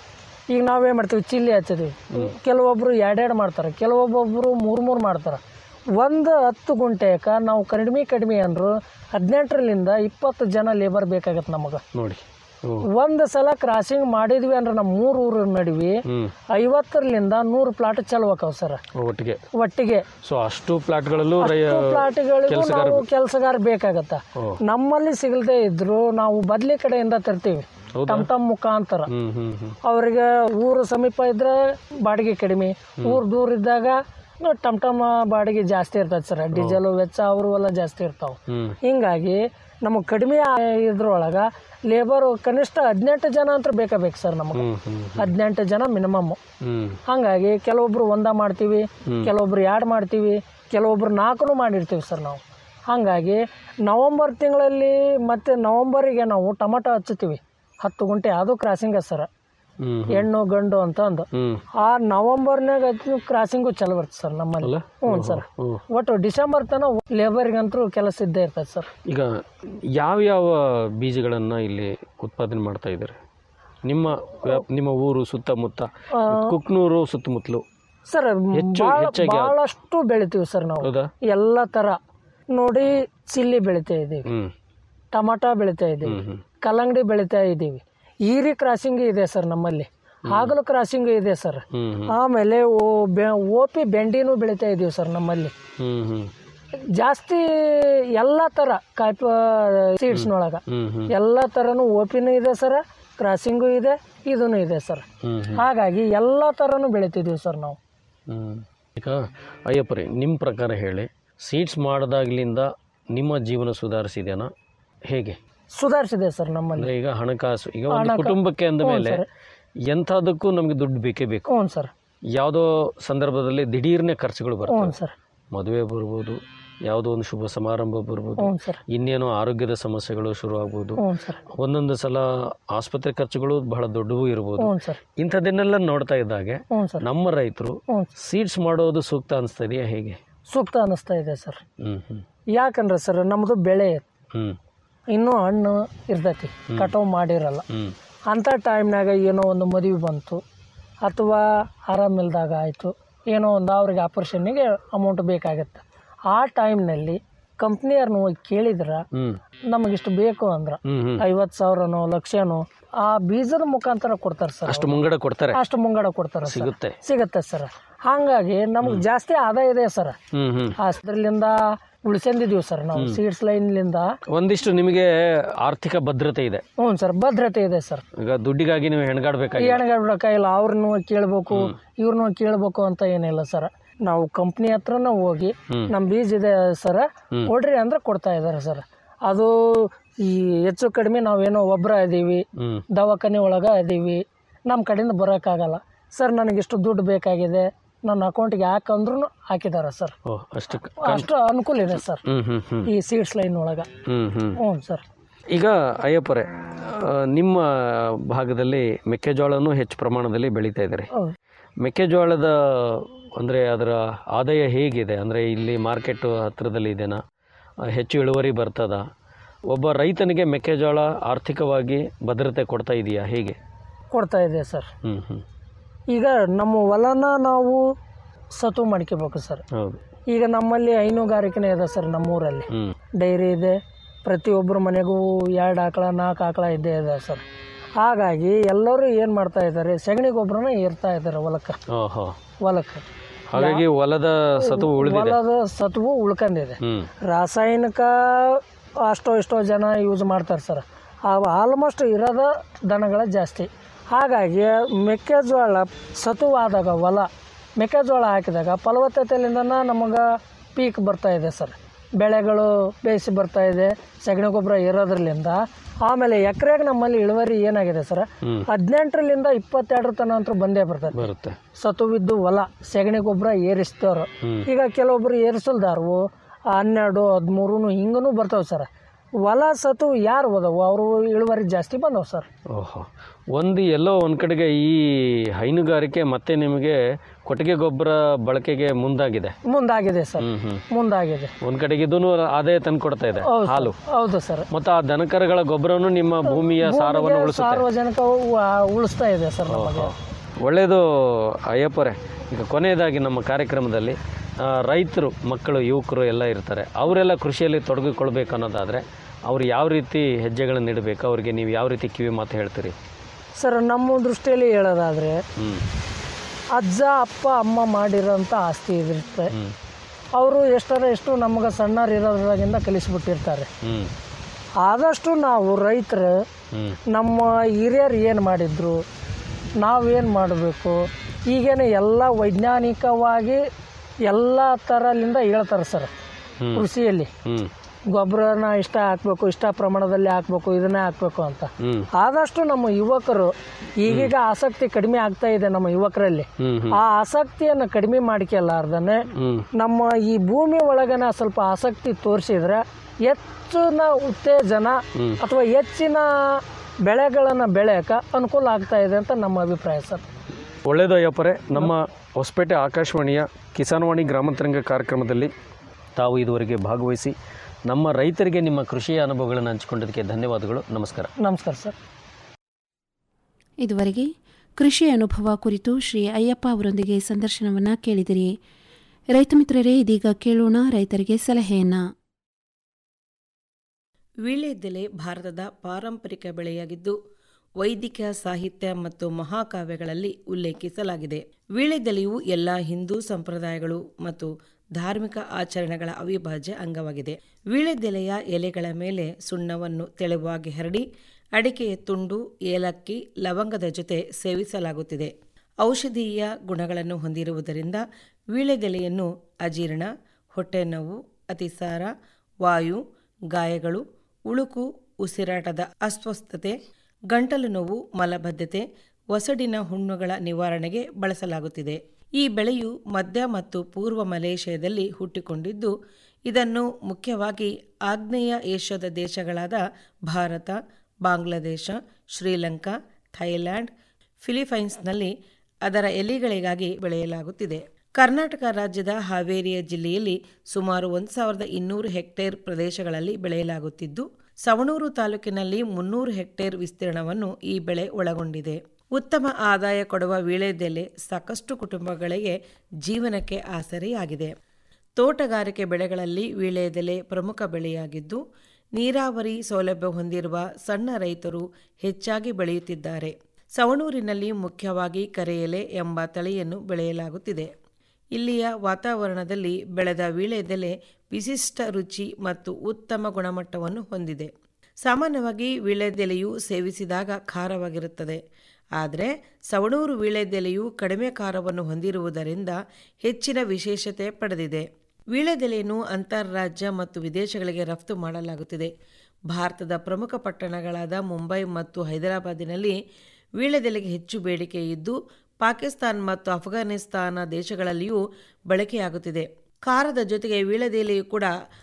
ಈಗ ನಾವೇ ಮಾಡ್ತೀವಿ ಚಿಲ್ಲಿ ಹಚ್ಚಿದ್ವಿ ಕೆಲವೊಬ್ರು ಎರಡೆರಡು ಮಾಡ್ತಾರೆ ಕೆಲವೊಬ್ಬೊಬ್ರು ಮೂರು ಮೂರು ಮಾಡ್ತಾರೆ ಒಂದು ಹತ್ತು ಗುಂಟೆಕ ನಾವು ಕಡಿಮೆ ಕಡಿಮೆ ಅಂದ್ರು ಹದಿನೆಂಟರಿಂದ ಇಪ್ಪತ್ತು ಜನ ಲೇಬರ್ ಬೇಕಾಗತ್ತೆ ನಮಗೆ ನೋಡಿ ಓ ಒಂದು ಸಲ ಕ್ರಾಸಿಂಗ್ ಮಾಡಿದ್ವಿ ಅಂದ್ರೆ ನಮ್ಮ ಮೂರು ಊರ ನಡುವೆ ಹ್ಮ್ ಐವತ್ತರಿಂದ ನೂರು ಪ್ಲಾಟ್ ಚಲೋ ಆಕಾವ್ ಸರ್ ಒಟ್ಟಿಗೆ ಒಟ್ಟಿಗೆ ಸೊ ಅಷ್ಟು ಪ್ಲಾಟ್ಗಳಲ್ಲೂ ರೈ ಪ್ಲಾಟ್ಗಳಿಗೂ ನಾವು ಕೆಲಸಗಾರ ಬೇಕಾಗತ್ತ ಓ. ನಮ್ಮಲ್ಲಿ ಸಿಗಲ್ದೇ ಇದ್ರು ನಾವು ಬದ್ಲಿ ಕಡೆಯಿಂದ ತರ್ತೀವಿ ಹೌದಾ? ಟಮ್ ಟಮ್ ಮುಖಾಂತರ ಹ್ಮ್ ಹ್ಮ್ ಹ್ಮ್ ಅವ್ರಿಗೆ ಊರು ಸಮೀಪ ಇದ್ರೆ ಬಾಡಿಗೆ ಕಡಿಮೆ ಊರು ದೂರ ಇದ್ದಾಗ ನಾವು ಟಮ್ ಟಮ್ ಬಾಡಿಗೆ ಜಾಸ್ತಿ ಇರ್ತೈತೆ ಸರ್ ಡೀಸೆಲ್ ವೆಚ್ಚ ಅವರು ಎಲ್ಲ ಜಾಸ್ತಿ ಇರ್ತಾವೆ ಹ್ಮ್ ಹಿಂಗಾಗಿ ನಮಗೆ ಕಡಿಮೆ ಆ- ಇದ್ರೊಳಗ ಲೇಬರ್ ಕನಿಷ್ಠ ಹದಿನೆಂಟು ಜನ ಅಂತ ಬೇಕಾ ಬೇಕು ಸರ್ ನಮಗೆ ಹ್ಮ್ ಹ್ಮ್ ಹದಿನೆಂಟು ಜನ ಮಿನಿಮಮ್ ಹ್ಮ್ ಹಾಗಾಗಿ ಕೆಲವೊಬ್ರು ಒಂದ ಮಾಡ್ತೀವಿ ಕೆಲವೊಬ್ರು ಎರಡು ಮಾಡ್ತೀವಿ ಕೆಲವೊಬ್ರು ನಾಲ್ಕು ಮಾಡಿರ್ತೀವಿ ಸರ್ ನಾವು ಹಾಗಾಗಿ ನವಂಬರ್ ತಿಂಗಳಲ್ಲಿ ಮತ್ತು ನವಂಬರಿಗೆ ನಾವು ಟೊಮಟೊ ಹಚ್ಚುತ್ತೀವಿ ಹತ್ತು ಗುಂಟೆ ಅದು ಕ್ರಾಸಿಂಗ ಸರ್ ಹ್ಮ್ ಹೆಣ್ಣು ಗಂಡು ಅಂತ ಅಂದು ಹ್ಮ್ ಆ ನವಂಬರ್ನಾಗ ಕ್ರಾಸಿಂಗು ಚಲೋ ಬರ್ತದೆ ಸರ್ ನಮ್ಮಲ್ಲಿ ಅಲ್ಲ ಹ್ಞೂ ಸರ್ ಹ್ಮ್. ಒಟ್ಟು ಡಿಸೆಂಬರ್ ತನಕ ಲೇಬರ್ಗಂತೂ ಕೆಲಸ ಇದ್ದೇ ಇರ್ತದೆ ಸರ್ ಈಗ ಯಾವ್ಯಾವ ಬೀಜಗಳನ್ನು ಇಲ್ಲಿ ಉತ್ಪಾದನೆ ಮಾಡ್ತಾ ಇದ್ದಾರೆ ನಿಮ್ಮ ವ್ಯಾಪ್- ನಿಮ್ಮ ಊರು ಸುತ್ತಮುತ್ತ ಕುಕ್ನೂರು ಸುತ್ತಮುತ್ತಲು ಸರ್ ಹೆಚ್ಚು- ಭಾಳ ಹೆಚ್ಚಾಗಿ ಯಾವ್ದು? ಭಾಳಷ್ಟು ಬೆಳಿತೀವಿ ಸರ್ ನಾವು ಹೌದಾ ಎಲ್ಲ ಥರ ನೋಡಿ ಚಿಲ್ಲಿ ಬೆಳಿತಾ ಇದ್ದೀವಿ ಹ್ಮ್ ಟಮಾಟಾ ಬೆಳಿತಾ ಇದ್ದೀವಿ ಹ್ಮ್ ಹ್ಮ್ ಕಲ್ಲಂಗಡಿ ಬೆಳಿತಾ ಇದ್ದೀವಿ ಈರಿ ಕ್ರಾಸಿಂಗ್ ಇದೆ ಸರ್ ನಮ್ಮಲ್ಲಿ ಹಾಗಲು ಕ್ರಾಸಿಂಗ್ ಇದೆ ಸರ್ ಹ್ಮ್ ಹ್ಮ್ ಆಮೇಲೆ ಓ ಬೆ ಓಪಿ ಬೆಂಡಿನೂ ಬೆಳಿತಾ ಇದ್ದೀವಿ ಸರ್ ನಮ್ಮಲ್ಲಿ ಹ್ಮ್ ಹ್ಮ್ ಜಾಸ್ತಿ ಎಲ್ಲ ಥರ ಕಾಯ್ಪ ಸೀಡ್ಸ್ನೊಳಗೆ ಹ್ಮ್ ಹ್ಮ್ ಎಲ್ಲ ಥರನೂ ಓಪಿನೂ ಇದೆ ಸರ್ ಕ್ರಾಸಿಂಗು ಇದೆ ಇದೂ ಇದೆ ಸರ್ ಹ್ಮ್ ಹ್ಮ್ ಹಾಗಾಗಿ ಎಲ್ಲ ಥರನೂ ಬೆಳಿತಿದ್ದೀವಿ ಸರ್ ನಾವು ಹ್ಮ್. ಈಗ ಅಯ್ಯಪ್ಪರೇ ನಿಮ್ಮ ಪ್ರಕಾರ ಹೇಳಿ ಸೀಡ್ಸ್ ಮಾಡಿದಾಗ್ಲಿಂದ ನಿಮ್ಮ ಜೀವನ ಸುಧಾರಿಸಿದೆನಾ ಹೇಗೆ ಸುಧಾರಿಸಿದೆ ಸರ್ ನಮ್ಮಲ್ಲಿ ಅಂದ್ರೆ ಈಗ ಹಣಕಾಸು ಈಗ ಒಂದು ಕುಟುಂಬಕ್ಕೆ ಅಂದ ಮೇಲೆ ಎಂಥದಕ್ಕೂ ನಮಗೆ ದುಡ್ಡು ಬೇಕೇ ಬೇಕು ಹ್ಞೂ ಸರ್ ಯಾವುದೋ ಸಂದರ್ಭದಲ್ಲಿ ದಿಢೀರ್ನೆ ಖರ್ಚುಗಳು ಹ್ಞೂ ಬರ್ತವೆ ಸರ್ ಮದುವೆ ಬರ್ಬೋದು ಯಾವುದೋ ಒಂದು ಶುಭ ಸಮಾರಂಭ ಬರ್ಬೋದು ಹ್ಞೂ ಸರ್ ಇನ್ನೇನೋ ಆರೋಗ್ಯದ ಸಮಸ್ಯೆಗಳು ಶುರು ಆಗ್ಬೋದು ಹ್ಞೂ ಸರ್ ಒಂದೊಂದು ಸಲ ಆಸ್ಪತ್ರೆ ಖರ್ಚುಗಳು ಬಹಳ ದೊಡ್ಡವು ಇರ್ಬೋದು ಹ್ಞೂ ಸರ್ ಇಂಥದ್ದನ್ನೆಲ್ಲ ನೋಡ್ತಾ ಇದ್ದಾಗೆ ಹ್ಞೂ ಸರ್ ನಮ್ಮ ರೈತರು ಹ್ಞೂ ಸೀಡ್ಸ್ ಮಾಡೋದು ಸೂಕ್ತ ಅನಿಸ್ತಾ ಇದೆಯಾ ಹೇಗೆ ಸೂಕ್ತ ಅನ್ನಿಸ್ತಾ ಇದೆ ಸರ್ ಹ್ಮ್ ಹ್ಮ್ ಯಾಕಂದ್ರೆ ಸರ್ ನಮ್ಮದು ಬೆಳೆ ಹ್ಮ್ ಇನ್ನೂ ಹಣ್ಣು ಇರ್ತೈತಿ ಕಟಾವು ಮಾಡಿರಲ್ಲ ಹ್ಮ್ ಅಂಥ ಟೈಮ್ನಾಗ ಏನೋ ಒಂದು ಮದುವೆ ಬಂತು ಅಥವಾ ಆರಾಮಿಲ್ದಾಗ ಆಯಿತು ಏನೋ ಒಂದು ಅವ್ರಿಗೆ ಆಪರೇಷನ್ನಿಗೆ ಅಮೌಂಟ್ ಬೇಕಾಗತ್ತೆ ಆ ಟೈಮ್ನಲ್ಲಿ ಕಂಪ್ನಿಯವ್ರನ್ನ ಹೋಗಿ ಕೇಳಿದ್ರೆ ಹ್ಮ್ ನಮಗಿಷ್ಟು ಬೇಕು ಅಂದ್ರೆ ಹ್ಮ್ ಹ್ಮ್ ಐವತ್ತು ಸಾವಿರನೋ ಲಕ್ಷನೋ ಆ ಬೀಜದ ಮುಖಾಂತರ ಕೊಡ್ತಾರೆ ಸರ್ ಅಷ್ಟು ಮುಂಗಡ ಕೊಡ್ತಾರೆ ಅಷ್ಟು ಮುಂಗಡ ಕೊಡ್ತಾರೆ ಸರ್ ಸಿಗುತ್ತೆ ಸಿಗತ್ತೆ ಸರ್ ಹಾಗಾಗಿ ನಮ್ಗೆ ಜಾಸ್ತಿ ಆದಾಯ ಇದೆ ಸರ್ ಹ್ಮ್ ಹ್ಮ್ ಅದ್ರಲ್ಲಿಂದ ಉಳ್ಸ್ಕೊಂಡಿದೀವಿ ಸರ್ ನಾವು ಸೀಡ್ಸ್ ಲೈನ್ಲಿಂದ ಒಂದಿಷ್ಟು ನಿಮಗೆ ಆರ್ಥಿಕ ಭದ್ರತೆ ಇದೆ ಹ್ಞೂ ಸರ್ ಭದ್ರತೆ ಇದೆ ಸರ್ ಈಗ ದುಡ್ಡಿಗಾಗಿ ನೀವು ಹೆಣ್ಗಾಡ್ಬೇಕಾಗಿ ಏಣಗಾಡ್ಬೇಕಾಗಿಲ್ಲ ಅವ್ರನ್ನೂ ಕೇಳಬೇಕು ಇವ್ರನ್ನೂ ಕೇಳಬೇಕು ಅಂತ ಏನಿಲ್ಲ ಸರ್ ನಾವು ಕಂಪ್ನಿ ಹತ್ರನ ಹೋಗಿ ನಮ್ಮ ಬೀಜ ಇದೆ ಸರ್ ಕೊಡ್ರಿ ಅಂದ್ರೆ ಕೊಡ್ತಾ ಇದ್ದಾರೆ ಸರ್ ಅದು ಈ ಹೆಚ್ಚು ಕಡಿಮೆ ನಾವೇನೋ ಒಬ್ಬರ ಇದೀವಿ ಹ್ಮ್ ದವಾಖಾನೆ ಒಳಗೆ ಇದೀವಿ ನಮ್ಮ ಕಡೆಯಿಂದ ಬರೋಕ್ಕಾಗಲ್ಲ ಸರ್ ನನಗಿಷ್ಟು ದುಡ್ಡು ಬೇಕಾಗಿದೆ ನನ್ನ ಅಕೌಂಟಿಗೆ ಹಾಕಂದ್ರೂ ಹಾಕಿದ್ದಾರೆ ಸರ್ ಓ ಅಷ್ಟು ಕ- ಅಷ್ಟು ಅನುಕೂಲ ಇದೆ ಸರ್ ಹ್ಮ್ ಹ್ಮ್ ಹ್ಮ್ ಈ ಸೀಡ್ಸ್ ಲೈನ್ ಒಳಗೆ ಹ್ಮ್ ಹ್ಮ್ ಹ್ಞೂ ಸರ್ ಈಗ ಅಯ್ಯಪ್ಪರೇ ಆ, ನಿಮ್ಮ ಭಾಗದಲ್ಲಿ ಮೆಕ್ಕೆಜೋಳನೂ ಹೆಚ್ಚು ಪ್ರಮಾಣದಲ್ಲಿ ಬೆಳೀತಾ ಇದ್ದಾರೆ ಹೌದು ಮೆಕ್ಕೆಜೋಳದ ಅಂದರೆ ಅದರ ಆದಾಯ ಹೇಗಿದೆ ಅಂದರೆ ಇಲ್ಲಿ ಮಾರ್ಕೆಟು ಹತ್ತಿರದಲ್ಲಿ ಇದೆನಾ ಆ, ಹೆಚ್ಚು ಇಳುವರಿ ಬರ್ತದ ಒಬ್ಬ ರೈತನಿಗೆ ಮೆಕ್ಕೆಜೋಳ ಆರ್ಥಿಕವಾಗಿ ಭದ್ರತೆ ಕೊಡ್ತಾ ಇದೆಯಾ ಹೇಗೆ ಕೊಡ್ತಾ ಇದೆ ಸರ್ ಹ್ಞೂ ಹ್ಞೂ ಈಗ ನಮ್ಮ ಹೊಲನ ನಾವು ಸತು ಮಾಡ್ಕೋಬೇಕು ಸರ್ ಹೌದು ಈಗ ನಮ್ಮಲ್ಲಿ ಹೈನುಗಾರಿಕೆನೇ ಇದೆ ಸರ್ ನಮ್ಮೂರಲ್ಲಿ ಹ್ಞೂ ಡೈರಿ ಇದೆ ಪ್ರತಿಯೊಬ್ಬರ ಮನೆಗೂ ಎರಡು ಆಕಳ ನಾಲ್ಕು ಆಕಳ ಇದ್ದೇ ಇದೆ ಸರ್ ಹಾಗಾಗಿ ಎಲ್ಲರೂ ಏನು ಮಾಡ್ತಾ ಇದ್ದಾರೆ ಸಗಣಿ ಗೊಬ್ಬರನ ಏರ್ತಾ ಇದ್ದಾರೆ ಹೊಲಕ್ಕೆ ಓಹೋ ಹೊಲಕ್ಕೆ ಹಾಗಾಗಿ ಹೊಲದ ಸತು ಉಳಿದಿದೆ ಹೊಲದ ಸತ್ವು ಉಳ್ಕೊಂಡಿದೆ ಹ್ಞೂ ರಾಸಾಯನಿಕ ಅಷ್ಟೋ ಇಷ್ಟೋ ಜನ ಯೂಸ್ ಮಾಡ್ತಾರೆ ಸರ್ ಆಲ್ಮೋಸ್ಟ್ ಇರೋದ ದನಗಳ ಜಾಸ್ತಿ ಹಾಗಾಗಿ ಮೆಕ್ಕೆಜೋಳ ಸತುವಾದಾಗ ಹೊಲ ಮೆಕ್ಕೆಜೋಳ ಹಾಕಿದಾಗ ಫಲವತ್ತತೆಯಿಂದ ನಮಗೆ ಪೀಕ್ ಬರ್ತಾ ಇದೆ ಸರ್ ಬೆಳೆಗಳು ಬೇಯಿಸಿ ಬರ್ತಾ ಇದೆ ಸಗಣಿ ಗೊಬ್ಬರ ಇರೋದ್ರಲ್ಲಿಂದ ಆಮೇಲೆ ಎಕರೆಗೆ ನಮ್ಮಲ್ಲಿ ಇಳುವರಿ ಏನಾಗಿದೆ ಸರ್ ಹ್ಮ್. ಹದಿನೆಂಟರಿಂದ ಇಪ್ಪತ್ತೆರಡರ ತನಕ ಅಂತೂ ಬಂದೇ ಬರ್ತದೆ ಬರುತ್ತೆ ಸತುವಿದ್ದು ಹೊಲ ಸಗಣಿ ಗೊಬ್ಬರ ಏರಿಸ್ತವ್ರು ಹ್ಮ್. ಈಗ ಕೆಲವೊಬ್ರು ಏರಿಸಲ್ದಾರು ಹನ್ನೆರಡು ಹದಿಮೂರು ಹಿಂಗೂ ಬರ್ತಾವೆ ಸರ್ ಹೊಲ ಸತು ಯಾರು ಹೋದವು ಅವರು ಇಳುವರಿ ಜಾಸ್ತಿ ಬಂದವು ಸರ್ ಓಹೋ ಒಂದು ಎಲ್ಲೋ ಒಂದು ಕಡೆಗೆ ಈ ಹೈನುಗಾರಿಕೆ ಮತ್ತೆ ನಿಮಗೆ ಕೊಟ್ಟಿಗೆ ಗೊಬ್ಬರ ಬಳಕೆಗೆ ಮುಂದಾಗಿದೆ ಮುಂದಾಗಿದೆ ಸರ್ ಹ್ಮ್ ಹ್ಮ್ ಮುಂದಾಗಿದೆ ಒಂದ್ ಕಡೆಗೆ ಇದನ್ನು ಆದಾಯ ತಂದು ಕೊಡ್ತಾ ಇದೆ ಹೌದು ಹಾಲು ಸರ್. ಹೌದು ಸರ್ ಮತ್ತು ಆ ದನಕರಗಳ ಗೊಬ್ಬರನು ನಿಮ್ಮ ಭೂಮಿಯ ಸಾರವನ್ನು ಉಳಿಸುತ್ತೆ ಸಾರ್ವಜನಿಕ ಉಳಿಸ್ತಾ ಇದೆ ಸರ್ ನಮಗೆ ಒಳ್ಳೆಯದು ಅಯ್ಯಪ್ಪರೇ ಈಗ ಕೊನೆಯದಾಗಿ ನಮ್ಮ ಕಾರ್ಯಕ್ರಮದಲ್ಲಿ ಆ, ರೈತರು ಮಕ್ಕಳು ಯುವಕರು ಎಲ್ಲ ಇರ್ತಾರೆ ಅವರೆಲ್ಲ ಕೃಷಿಯಲ್ಲಿ ತೊಡಗಿಕೊಳ್ಬೇಕು ಅನ್ನೋದಾದರೆ ಅವ್ರು ಯಾವ ರೀತಿ ಹೆಜ್ಜೆಗಳನ್ನು ಇಡಬೇಕು ಅವರಿಗೆ ನೀವು ಯಾವ ರೀತಿ ಕಿವಿ ಮಾತು ಹೇಳ್ತೀರಿ ಸರ್ ನಮ್ಮ ದೃಷ್ಟಿಯಲ್ಲಿ ಹೇಳೋದಾದರೆ ಹ್ಞೂ ಅಜ್ಜ ಅಪ್ಪ ಅಮ್ಮ ಮಾಡಿರೋಂಥ ಆಸ್ತಿ ಇದಿರುತ್ತೆ ಹ್ಞೂ ಅವರು ಎಷ್ಟರ ಎಷ್ಟು ನಮಗೆ ಸಣ್ಣರು ಇರೋದ್ರಾಗಿಂದ ಕಲಿಸ್ಬಿಟ್ಟಿರ್ತಾರೆ ಹ್ಞೂ ಆದಷ್ಟು ನಾವು ರೈತರು ಹ್ಞೂ ನಮ್ಮ ಹಿರಿಯರು ಏನು ಮಾಡಿದ್ರು ನಾವೇನು ಮಾಡಬೇಕು ಈಗೇನು ಎಲ್ಲ ವೈಜ್ಞಾನಿಕವಾಗಿ ಎಲ್ಲ ಥರಲಿಂದ ಹೇಳ್ತಾರೆ ಸರ್ ಹ್ಮ್. ಕೃಷಿಯಲ್ಲಿ ಹ್ಞೂ ಗೊಬ್ಬರನ ಇಷ್ಟ ಹಾಕ್ಬೇಕು ಇಷ್ಟ ಪ್ರಮಾಣದಲ್ಲಿ ಹಾಕ್ಬೇಕು ಇದನ್ನೇ ಹಾಕ್ಬೇಕು ಅಂತ ಹ್ಞೂ ಆದಷ್ಟು ನಮ್ಮ ಯುವಕರು ಈಗೀಗ ಆಸಕ್ತಿ ಕಡಿಮೆ ಆಗ್ತಾ ಇದೆ ನಮ್ಮ ಯುವಕರಲ್ಲಿ ಹ್ಞೂ ಹ್ಞೂ ಆ ಆಸಕ್ತಿಯನ್ನು ಕಡಿಮೆ ಮಾಡ್ಕೊಳ್ಳಾರ್ದನೆ ಹ್ಞೂ ನಮ್ಮ ಈ ಭೂಮಿ ಒಳಗನ ಸ್ವಲ್ಪ ಆಸಕ್ತಿ ತೋರಿಸಿದ್ರೆ ಹೆಚ್ಚಿನ ಉತ್ತೇಜನ ಅಥವಾ ಹೆಚ್ಚಿನ ಬೆಳೆಗಳನ್ನು ಬೆಳೆಯೋಕೆ ಅನುಕೂಲ ಆಗ್ತಾ ಇದೆ ಅಂತ ನಮ್ಮ ಅಭಿಪ್ರಾಯ ಸರ್ ಒಳ್ಳೆಯದು ಅಯ್ಯಪ್ಪರೇ ನಮ್ಮ ಹೊಸಪೇಟೆ ಆಕಾಶವಾಣಿಯ ಕಿಸಾನ್ವಾಣಿ ಗ್ರಾಮಾಂತರಂಗ ಕಾರ್ಯಕ್ರಮದಲ್ಲಿ ತಾವು ಇದುವರೆಗೆ ಭಾಗವಹಿಸಿ ನಮ್ಮ ರೈತರಿಗೆ ನಿಮ್ಮ ಕೃಷಿಯ ಅನುಭವಗಳನ್ನು ಹಂಚಿಕೊಂಡಿದ್ದಕ್ಕೆ ಧನ್ಯವಾದಗಳು ನಮಸ್ಕಾರ ನಮಸ್ಕಾರ ಸರ್ ಇದುವರೆಗೆ ಕೃಷಿ ಅನುಭವ ಕುರಿತು ಶ್ರೀ ಅಯ್ಯಪ್ಪ ಅವರೊಂದಿಗೆ ಸಂದರ್ಶನವನ್ನು ಕೇಳಿದಿರಿ ರೈತ ಮಿತ್ರರೇ ಇದೀಗ ಕೇಳೋಣ ರೈತರಿಗೆ ಸಲಹೆಯನ್ನ ವೀಳ್ಯದೆಲೆ ಭಾರತದ ಪಾರಂಪರಿಕ ಬೆಳೆಯಾಗಿದ್ದು ವೈದಿಕ ಸಾಹಿತ್ಯ ಮತ್ತು ಮಹಾಕಾವ್ಯಗಳಲ್ಲಿ ಉಲ್ಲೇಖಿಸಲಾಗಿದೆ ವೀಳ್ಯದೆಲೆಯು ಎಲ್ಲ ಹಿಂದೂ ಸಂಪ್ರದಾಯಗಳು ಮತ್ತು ಧಾರ್ಮಿಕ ಆಚರಣೆಗಳ ಅವಿಭಾಜ್ಯ ಅಂಗವಾಗಿದೆ ವೀಳ್ಯದೆಲೆಯ ಎಲೆಗಳ ಮೇಲೆ ಸುಣ್ಣವನ್ನು ತೆಳುವಾಗಿ ಹರಡಿ ಅಡಿಕೆಯ ತುಂಡು ಏಲಕ್ಕಿ ಲವಂಗದ ಜೊತೆ ಸೇವಿಸಲಾಗುತ್ತಿದೆ ಔಷಧೀಯ ಗುಣಗಳನ್ನು ಹೊಂದಿರುವುದರಿಂದ ವೀಳ್ಯದೆಲೆಯನ್ನು ಅಜೀರ್ಣ ಹೊಟ್ಟೆನೋವು ಅತಿಸಾರ ವಾಯು ಗಾಯಗಳು ಉಳುಕು ಉಸಿರಾಟದ ಅಸ್ವಸ್ಥತೆ ಗಂಟಲು ನೋವು ಮಲಬದ್ಧತೆ ಒಸಡಿನ ಹುಣ್ಣುಗಳ ನಿವಾರಣೆಗೆ ಬಳಸಲಾಗುತ್ತಿದೆ ಈ ಬೆಳೆಯು ಮಧ್ಯ ಮತ್ತು ಪೂರ್ವ ಮಲೇಷ್ಯಾದಲ್ಲಿ ಹುಟ್ಟಿಕೊಂಡಿದ್ದು ಇದನ್ನು ಮುಖ್ಯವಾಗಿ ಆಗ್ನೇಯ ಏಷ್ಯಾದ ದೇಶಗಳಾದ ಭಾರತ ಬಾಂಗ್ಲಾದೇಶ ಶ್ರೀಲಂಕಾ ಥೈಲ್ಯಾಂಡ್ ಫಿಲಿಪೈನ್ಸ್ನಲ್ಲಿ ಅದರ ಎಲೆಗಳಿಗಾಗಿ ಬೆಳೆಯಲಾಗುತ್ತಿದೆ ಕರ್ನಾಟಕ ರಾಜ್ಯದ ಹಾವೇರಿಯ ಜಿಲ್ಲೆಯಲ್ಲಿ ಸುಮಾರು ಒಂದು ಸಾವಿರದ ಇನ್ನೂರು ಹೆಕ್ಟೇರ್ ಪ್ರದೇಶಗಳಲ್ಲಿ ಬೆಳೆಯಲಾಗುತ್ತಿದ್ದು ಸವಣೂರು ತಾಲೂಕಿನಲ್ಲಿ ಮುನ್ನೂರು ಹೆಕ್ಟೇರ್ ವಿಸ್ತೀರ್ಣವನ್ನು ಈ ಬೆಳೆ ಒಳಗೊಂಡಿದೆ ಉತ್ತಮ ಆದಾಯ ಕೊಡುವ ವೀಳ್ಯದೆಲೆ ಸಾಕಷ್ಟು ಕುಟುಂಬಗಳಿಗೆ ಜೀವನಕ್ಕೆ ಆಸರೆಯಾಗಿದೆ ತೋಟಗಾರಿಕೆ ಬೆಳೆಗಳಲ್ಲಿ ವೀಳ್ಯದೆಲೆ ಪ್ರಮುಖ ಬೆಳೆಯಾಗಿದ್ದು ನೀರಾವರಿ ಸೌಲಭ್ಯ ಹೊಂದಿರುವ ಸಣ್ಣ ರೈತರು ಹೆಚ್ಚಾಗಿ ಬೆಳೆಯುತ್ತಿದ್ದಾರೆ ಸವಣೂರಿನಲ್ಲಿ ಮುಖ್ಯವಾಗಿ ಕರೆಯಲೆ ಎಂಬ ತಳಿಯನ್ನು ಬೆಳೆಯಲಾಗುತ್ತಿದೆ ಇಲ್ಲಿಯ ವಾತಾವರಣದಲ್ಲಿ ಬೆಳೆದ ವೀಳ್ಯದೆಲೆ ವಿಶಿಷ್ಟ ರುಚಿ ಮತ್ತು ಉತ್ತಮ ಗುಣಮಟ್ಟವನ್ನು ಹೊಂದಿದೆ ಸಾಮಾನ್ಯವಾಗಿ ವೀಳ್ಯದೆಲೆಯು ಸೇವಿಸಿದಾಗ ಖಾರವಾಗಿರುತ್ತದೆ ಆದರೆ ಸವಣೂರು ವೀಳ್ಯದೆಲೆಯು ಕಡಿಮೆ ಖಾರವನ್ನು ಹೊಂದಿರುವುದರಿಂದ ಹೆಚ್ಚಿನ ವಿಶೇಷತೆ ಪಡೆದಿದೆ ವೀಳ್ಯದೆಲೆಯನ್ನು ಅಂತಾರಾಜ್ಯ ಮತ್ತು ವಿದೇಶಗಳಿಗೆ ರಫ್ತು ಮಾಡಲಾಗುತ್ತಿದೆ ಭಾರತದ ಪ್ರಮುಖ ಪಟ್ಟಣಗಳಾದ ಮುಂಬೈ ಮತ್ತು ಹೈದರಾಬಾದಿನಲ್ಲಿ ವೀಳ್ಯದೆಲೆಗೆ ಹೆಚ್ಚು ಬೇಡಿಕೆ ಇದ್ದು ಪಾಕಿಸ್ತಾನ್ ಮತ್ತು ಅಫ್ಘಾನಿಸ್ತಾನ ದೇಶಗಳಲ್ಲಿಯೂ ಬಳಕೆಯಾಗುತ್ತಿದೆ ಖಾರದ ಜೊತೆಗೆ ವೀಳ್ಯದೆಲೆಯು ಕೂಡ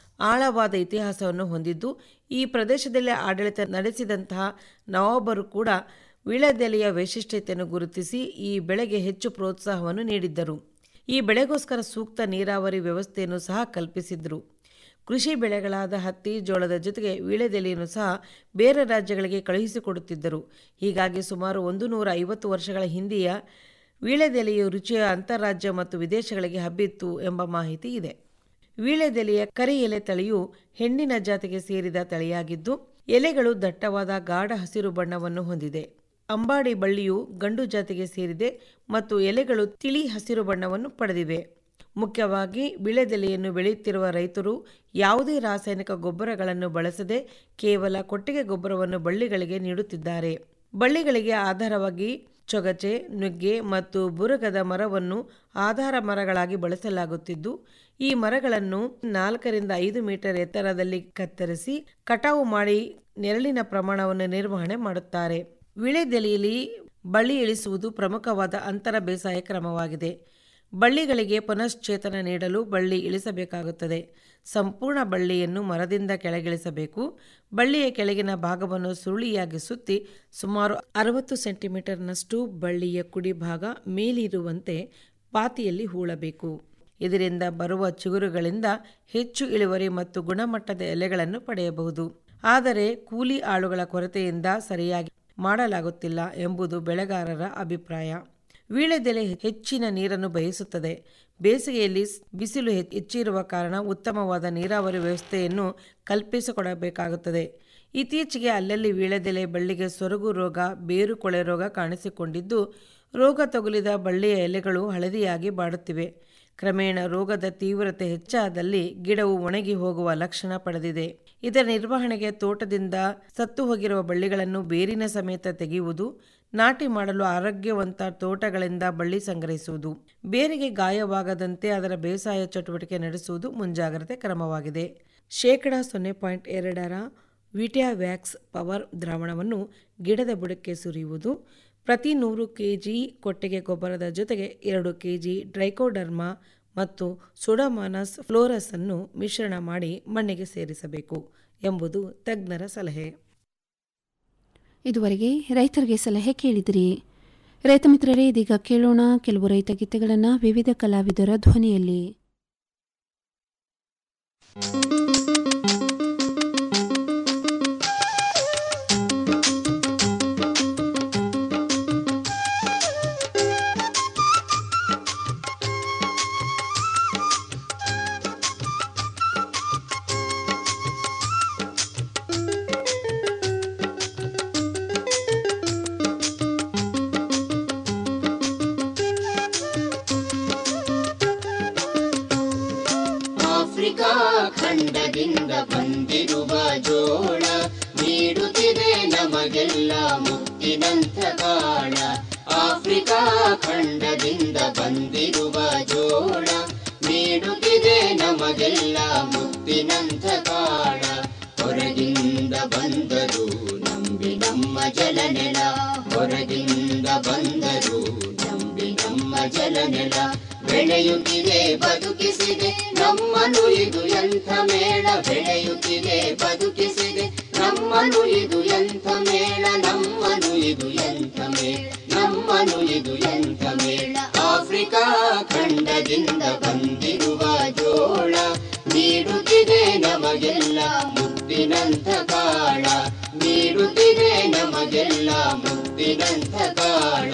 ಆಳವಾದ ಇತಿಹಾಸವನ್ನು ಹೊಂದಿದ್ದು ಈ ಪ್ರದೇಶದಲ್ಲಿ ಆಡಳಿತ ನಡೆಸಿದಂತಹ ನವಾಬರು ಕೂಡ ವೀಳ್ಯದೆಲೆಯ ವೈಶಿಷ್ಟ್ಯತೆಯನ್ನು ಗುರುತಿಸಿ ಈ ಬೆಳೆಗೆ ಹೆಚ್ಚು ಪ್ರೋತ್ಸಾಹವನ್ನು ನೀಡಿದ್ದರು ಈ ಬೆಳೆಗೋಸ್ಕರ ಸೂಕ್ತ ನೀರಾವರಿ ವ್ಯವಸ್ಥೆಯನ್ನು ಸಹ ಕಲ್ಪಿಸಿದ್ರು ಕೃಷಿ ಬೆಳೆಗಳಾದ ಹತ್ತಿ ಜೋಳದ ಜೊತೆಗೆ ವೀಳ್ಯದೆಲೆಯನ್ನು ಸಹ ಬೇರೆ ರಾಜ್ಯಗಳಿಗೆ ಕಳುಹಿಸಿಕೊಡುತ್ತಿದ್ದರು ಹೀಗಾಗಿ ಸುಮಾರು ಒಂದು ನೂರ ಐವತ್ತು ವರ್ಷಗಳ ಹಿಂದೆಯ ವೀಳ್ಯದೆಲೆಯು ರುಚಿಯ ಅಂತಾರಾಜ್ಯ ಮತ್ತು ವಿದೇಶಗಳಿಗೆ ಹಬ್ಬಿತ್ತು ಎಂಬ ಮಾಹಿತಿ ಇದೆ ವೀಳ್ಯದೆಲೆಯ ಕರಿ ಎಲೆ ತಳಿಯು ಹೆಣ್ಣಿನ ಜಾತಿಗೆ ಸೇರಿದ ತಳಿಯಾಗಿದ್ದು ಎಲೆಗಳು ದಟ್ಟವಾದ ಗಾಢ ಹಸಿರು ಬಣ್ಣವನ್ನು ಹೊಂದಿದೆ ಅಂಬಾಡಿ ಬಳ್ಳಿಯು ಗಂಡು ಜಾತಿಗೆ ಸೇರಿದೆ ಮತ್ತು ಎಲೆಗಳು ತಿಳಿ ಹಸಿರು ಬಣ್ಣವನ್ನು ಪಡೆದಿವೆ ಮುಖ್ಯವಾಗಿ ವೀಳ್ಯದೆಲೆಯನ್ನು ಬೆಳೆಯುತ್ತಿರುವ ರೈತರು ಯಾವುದೇ ರಾಸಾಯನಿಕ ಗೊಬ್ಬರಗಳನ್ನು ಬಳಸದೆ ಕೇವಲ ಕೊಟ್ಟಿಗೆ ಗೊಬ್ಬರವನ್ನು ಬಳ್ಳಿಗಳಿಗೆ ನೀಡುತ್ತಿದ್ದಾರೆ ಬಳ್ಳಿಗಳಿಗೆ ಆಧಾರವಾಗಿ ಚೊಗಚೆ ನುಗ್ಗೆ ಮತ್ತು ಬುರುಗದ ಮರವನ್ನು ಆಧಾರ ಮರಗಳಾಗಿ ಬಳಸಲಾಗುತ್ತಿದ್ದು ಈ ಮರಗಳನ್ನು ನಾಲ್ಕರಿಂದ ಐದು ಮೀಟರ್ ಎತ್ತರದಲ್ಲಿ ಕತ್ತರಿಸಿ ಕಟಾವು ಮಾಡಿ ನೆರಳಿನ ಪ್ರಮಾಣವನ್ನು ನಿರ್ವಹಣೆ ಮಾಡುತ್ತಾರೆ ವಿಳೆದೆಲೆಯಲ್ಲಿ ಬಳ್ಳಿ ಇಳಿಸುವುದು ಪ್ರಮುಖವಾದ ಅಂತರ ಬೇಸಾಯ ಕ್ರಮವಾಗಿದೆ ಬಳ್ಳಿಗಳಿಗೆ ಪುನಶ್ಚೇತನ ನೀಡಲು ಬಳ್ಳಿ ಇಳಿಸಬೇಕಾಗುತ್ತದೆ ಸಂಪೂರ್ಣ ಬಳ್ಳಿಯನ್ನು ಮರದಿಂದ ಕೆಳಗಿಳಿಸಬೇಕು ಬಳ್ಳಿಯ ಕೆಳಗಿನ ಭಾಗವನ್ನು ಸುರುಳಿಯಾಗಿ ಸುತ್ತಿ ಸುಮಾರು ಅರವತ್ತು ಸೆಂಟಿಮೀಟರ್ನಷ್ಟು ಬಳ್ಳಿಯ ಕುಡಿ ಭಾಗ ಮೇಲಿರುವಂತೆ ಪಾತಿಯಲ್ಲಿ ಹೂಳಬೇಕು ಇದರಿಂದ ಬರುವ ಚಿಗುರುಗಳಿಂದ ಹೆಚ್ಚು ಇಳುವರಿ ಮತ್ತು ಗುಣಮಟ್ಟದ ಎಲೆಗಳನ್ನು ಪಡೆಯಬಹುದು ಆದರೆ ಕೂಲಿ ಆಳುಗಳ ಕೊರತೆಯಿಂದ ಸರಿಯಾಗಿ ಮಾಡಲಾಗುತ್ತಿಲ್ಲ ಎಂಬುದು ಬೆಳೆಗಾರರ ಅಭಿಪ್ರಾಯ ವೀಳ್ಯದೆಲೆ ಹೆಚ್ಚಿನ ನೀರನ್ನು ಬಯಸುತ್ತದೆ ಬೇಸಿಗೆಯಲ್ಲಿ ಬಿಸಿಲು ಹೆಚ್ಚಿರುವ ಕಾರಣ ಉತ್ತಮವಾದ ನೀರಾವರಿ ವ್ಯವಸ್ಥೆಯನ್ನು ಕಲ್ಪಿಸಿಕೊಡಬೇಕಾಗುತ್ತದೆ ಇತ್ತೀಚೆಗೆ ಅಲ್ಲಲ್ಲಿ ವೀಳ್ಯದೆಲೆ ಬಳ್ಳಿಗೆ ಸೊರಗು ರೋಗ ಬೇರು ಕೊಳೆ ರೋಗ ಕಾಣಿಸಿಕೊಂಡಿದ್ದು ರೋಗ ತಗುಲಿದ ಬಳ್ಳಿಯ ಎಲೆಗಳು ಹಳದಿಯಾಗಿ ಬಾಡುತ್ತಿವೆ ಕ್ರಮೇಣ ರೋಗದ ತೀವ್ರತೆ ಹೆಚ್ಚಾದಲ್ಲಿ ಗಿಡವು ಒಣಗಿ ಹೋಗುವ ಲಕ್ಷಣ ಪಡೆದಿದೆ ಇದರ ನಿರ್ವಹಣೆಗೆ ತೋಟದಿಂದ ಸತ್ತು ಹೋಗಿರುವ ಬಳ್ಳಿಗಳನ್ನು ಬೇರಿನ ಸಮೇತ ತೆಗೆಯುವುದು ನಾಟಿ ಮಾಡಲು ಆರೋಗ್ಯವಂತ ತೋಟಗಳಿಂದ ಬಳ್ಳಿ ಸಂಗ್ರಹಿಸುವುದು ಬೇರಿಗೆ ಗಾಯವಾಗದಂತೆ ಅದರ ಬೇಸಾಯ ಚಟುವಟಿಕೆ ನಡೆಸುವುದು ಮುಂಜಾಗ್ರತೆ ಕ್ರಮವಾಗಿದೆ ಶೇಕಡ ಸೊನ್ನೆ ಪಾಯಿಂಟ್ ಎರಡರ ವಿಟಿಯಾವ್ಯಾಕ್ಸ್ ಪವರ್ ದ್ರಾವಣವನ್ನು ಗಿಡದ ಬುಡಕ್ಕೆ ಸುರಿಯುವುದು ಪ್ರತಿ ನೂರು ಕೆಜಿ ಕೊಟ್ಟಿಗೆ ಗೊಬ್ಬರದ ಜೊತೆಗೆ ಎರಡು ಕೆಜಿ ಡ್ರೈಕೋಡರ್ಮಾ ಮತ್ತು ಸುಡಮಾನಸ್ ಫ್ಲೋರಸ್ ಅನ್ನು ಮಿಶ್ರಣ ಮಾಡಿ ಮಣ್ಣಿಗೆ ಸೇರಿಸಬೇಕು ಎಂಬುದು ತಜ್ಞರ ಸಲಹೆ ಇದುವರೆಗೆ ರೈತರಿಗೆ ಸಲಹೆ ಕೇಳಿದಿರಿ ರೈತ ಮಿತ್ರರೇ ಇದೀಗ ಕೇಳೋಣ ಕೆಲವು ರೈತ ಗೀತೆಗಳನ್ನು ವಿವಿಧ ಕಲಾವಿದರ ಧ್ವನಿಯಲ್ಲಿ ಆಫ್ರಿಕಾ ಖಂಡದಿಂದ ಬಂದಿರುವ ಜೋಳ ನೀಡುತ್ತಿದೆ ನಮಗೆಲ್ಲ ಮುತ್ತಿನಂಥ ಕಾಳ ಆಫ್ರಿಕಾ ಖಂಡದಿಂದ ಬಂದಿರುವ ಜೋಳ ನೀಡುತ್ತಿದೆ ನಮಗೆಲ್ಲ ಮುತ್ತಿನಂಥ ಕಾಳ ಹೊರಗಿಂದ ಬಂದರು ನಂಬಿ ನಮ್ಮ ಜಲನೆಲ ಹೊರಗಿಂದ ಬಂದರು ನಂಬಿ ನಮ್ಮ ಜಲನೆಲ ಬೆಳೆಯುತ್ತಿದೆ ಬದುಕಿಸಿದೆ ನಮ್ಮನು ಇದು ಎಂಥ ಮೇಳ ಬೆಳೆಯುತ್ತಿದೆ ಬದುಕಿಸಿದೆ ನಮ್ಮನು ಇದು ಎಂಥ ಮೇಳ ನಮ್ಮನು ಇದು ಎಂಥ ಮೇಳ ನಮ್ಮನು ಇದು ಎಂಥ ಮೇಳ ಆಫ್ರಿಕಾ ಖಂಡದಿಂದ ಬಂದಿರುವ ಜೋಳ ನೀಡುತ್ತಿದೆ ನಮಗೆಲ್ಲ ಮುತ್ತಿನಂಥ ಕಾಳ ನೀಡುತ್ತಿದೆ ನಮಗೆಲ್ಲ ಮುತ್ತಿನಂಥ ಕಾಳ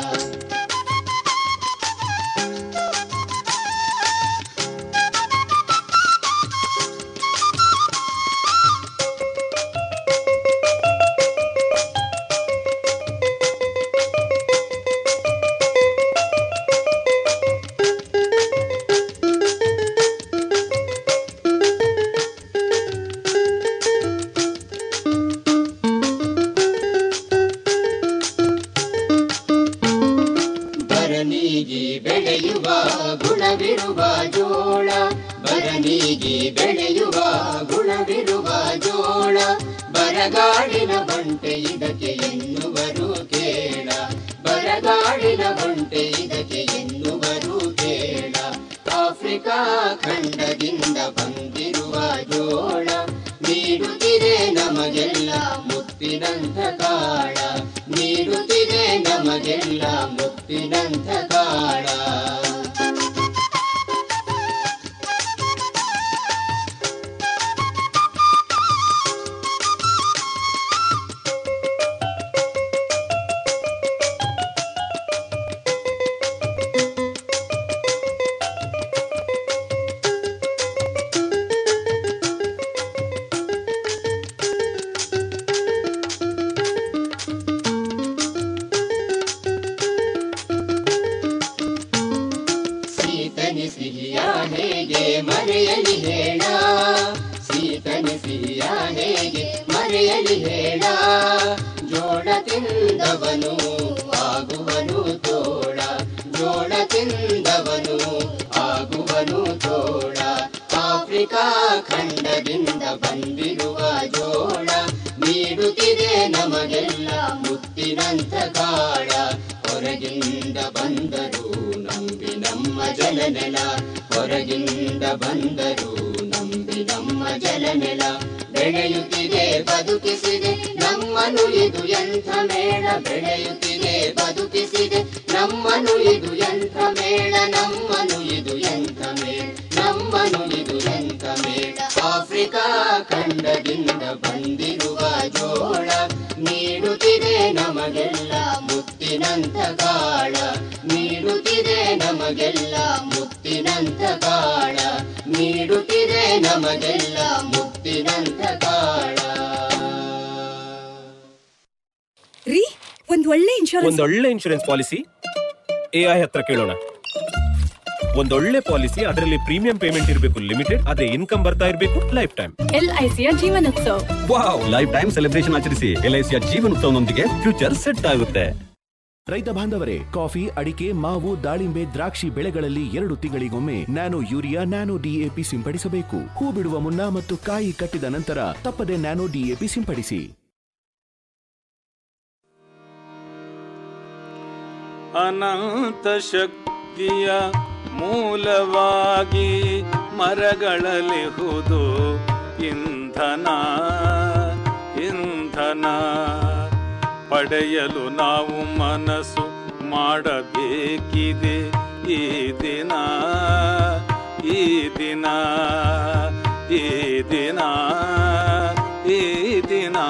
ಬರನಿಗೆ ಬೆಳೆಯುವ ಗುಣವಿರುವ ಜೋಳ ಬರನಿಗೆ ಬೆಳೆಯುವ ಗುಣವಿರುವ ಜೋಳ ಬರಗಾಡಿನ ಬಂಟೆ ಇದಕ್ಕೆ ಎನ್ನುವರು ಕೇಳ ಬರಗಾಡಿನ ಬಂಟೆ ಇದಕ್ಕೆ ಎನ್ನುವರು ಕೇಳ ಆಫ್ರಿಕಾ ಖಂಡದಿಂದ ಬಂದಿರುವ ಜೋಳ ನೀಡುತ್ತಿದೆ ನಮಗೆಲ್ಲ ಮುತ್ತಿನಂಥ ಕಾಳ ನೀಡುತ್ತಿದೆ ನಮಗೆಲ್ಲ ಮುತ್ತಿನಂಥ ಕಾಳ ಸೀತನಿ ಸಿಹಿಯ ಹೇಗೆ ಮರೆಯಲಿ ಹೇಳ ಸೀತನಿ ಸಿಹಿಯ ಹೇಗೆ ಮರೆಯಲಿ ಹೇಳ ಜೋಳ ತಿಂದವನು ಆಗುವನು ತೋಳ ಜೋಳ ತಿಂದವನು ಆಗುವನು ತೋಳ ಆಫ್ರಿಕಾ ಖಂಡದಿಂದ ಬಂದಿರುವ ಜೋಳ ನೀಡುತ್ತಿದೆ ನಮಗೆಲ್ಲ ಮುತ್ತಿನಂಥ ಕಾಳ ಹೊರಗಿಂದ ಬಂದರು ನಂಬಿ ನಮ್ಮ ಜಲನೆಲ ಹೊರಗಿಂದ ಬಂದರು ನಂಬಿ ನಮ್ಮ ಜಲನೆಲ ಬೆಳೆಯುತ್ತಿದೆ ಬದುಕಿಸಿದೆ ನಮ್ಮನು ಇದು ಎಂಥ ಮೇಳ ಬೆಳೆಯುತ್ತಿದೆ ಬದುಕಿಸಿದೆ ನಮ್ಮನು ಇದು ಎಂಥ ಮೇಳ ನಮ್ಮನು ಇದು ಎಂಥ ಮೇಳ ನಮ್ಮನು ಇದು ಎಂಥ ಮೇಳ ಆಫ್ರಿಕಾ ಖಂಡದಿಂದ ಬಂದಿರುವ ಜೋಳ ನೀಡುತ್ತಿದೆ ನಮಗೆಲ್ಲ ಮುತ್ತಿನಂಥ ಕಾಳ ನೀಡುತ್ತಿದೆ ನಮಗೆಲ್ಲ ಮುತ್ತಿನಂಥ ಕಾಳ ನೀಡುತ್ತಿದೆ ನಮಗೆಲ್ಲ ಮುತ್ತಿನಂಥ ಕಾಳ ರೀ ಒಂದ್ ಒಳ್ಳೆ ಇನ್ಶೂರೆನ್ಸ್ ಒಂದೊಳ್ಳೆ ಇನ್ಶೂರೆನ್ಸ್ ಪಾಲಿಸಿ ಎಐ ಹತ್ರ ಕೇಳೋಣ ಒಂದೊಳ್ಳೆ ಪಾಲಿಸಿ ಅದರಲ್ಲಿ ಪ್ರೀಮಿಯಂ ಪೇಮೆಂಟ್ ಇರಬೇಕು ಲಿಮಿಟೆಡ್ ಅದೇ ಇನ್ಕಮ್ ಬರ್ತಾ ಇರಬೇಕು ಲೈಫ್ ಟೈಮ್ ಎಲ್ ಐ ಸಿಯ Jeevan Utsav wow life time celebration ಆಚರಿಸಿ ಎಲ್ಐಸಿಯ ಜೀವನೋತ್ಸವನೊಂದಿಗೆ ಫ್ಯೂಚರ್ ಸೆಟ್ ಆಗುತ್ತೆ ರೈತ ಬಾಂಧವರೇ ಕಾಫಿ ಅಡಿಕೆ ಮಾವು ದಾಳಿಂಬೆ ದ್ರಾಕ್ಷಿ ಬೆಳೆಗಳಲ್ಲಿ ಎರಡು ತಿಂಗಳಿಗೊಮ್ಮೆ ನ್ಯಾನೋ ಯೂರಿಯಾ ನ್ಯಾನೋ ಡಿಎಪಿ ಸಿಂಪಡಿಸಬೇಕು ಹೂ ಬಿಡುವ ಮುನ್ನ ಮತ್ತು ಕಾಯಿ ಕಟ್ಟಿದ ನಂತರ ತಪ್ಪದೆ ನ್ಯಾನೋ ಡಿಎಪಿ ಸಿಂಪಡಿಸಿ ಅನಂತ ಶಕ್ತಿಯ ಮೂಲವಾಗಿ ಮರಗಳಲಿಹುದು ಇಂಧನ ಇಂಧನ ಪಡೆಯಲು ನಾವು ಮನಸ್ಸು ಮಾಡಬೇಕಿದೆ ಈ ದಿನ ಈ ದಿನ ಈ ದಿನ ಈ ದಿನ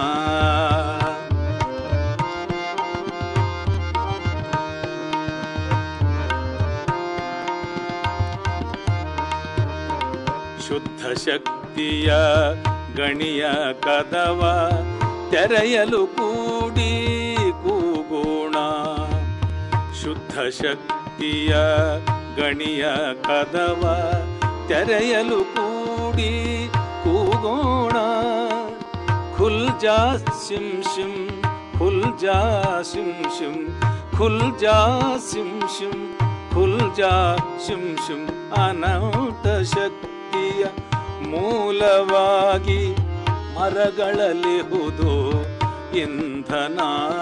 ಶುದ್ಧ ಶಕ್ತಿಯ ಗಣಿಯ ಕದವ ತೆರೆಯಲು ಕೂಡಿ ಕೂಗೋಣ ಶುದ್ಧ ಶಕ್ತಿಯ ಗಣಿಯ ಕದವ ತೆರೆಯಲು ಕೂಡಿ ಕೂಗೋಣ ಖುಲ್ ಜಾ ಸಿಂ ಶಿಂ ಖುಲ್ ಜಾ ಸಿಂ ಶಿಂ ಖುಲ್ ಜಾ ಸಿಂ ಶಿಂ ಖುಲ್ ಜಾ ಶಿಂ ಶಿಂ ಅನಂತ ಶಕ್ತಿಯ ಮೂಲವಾಗಿ ಮರಗಳಲ್ಲಿ ಹುದು ಇಂಧನ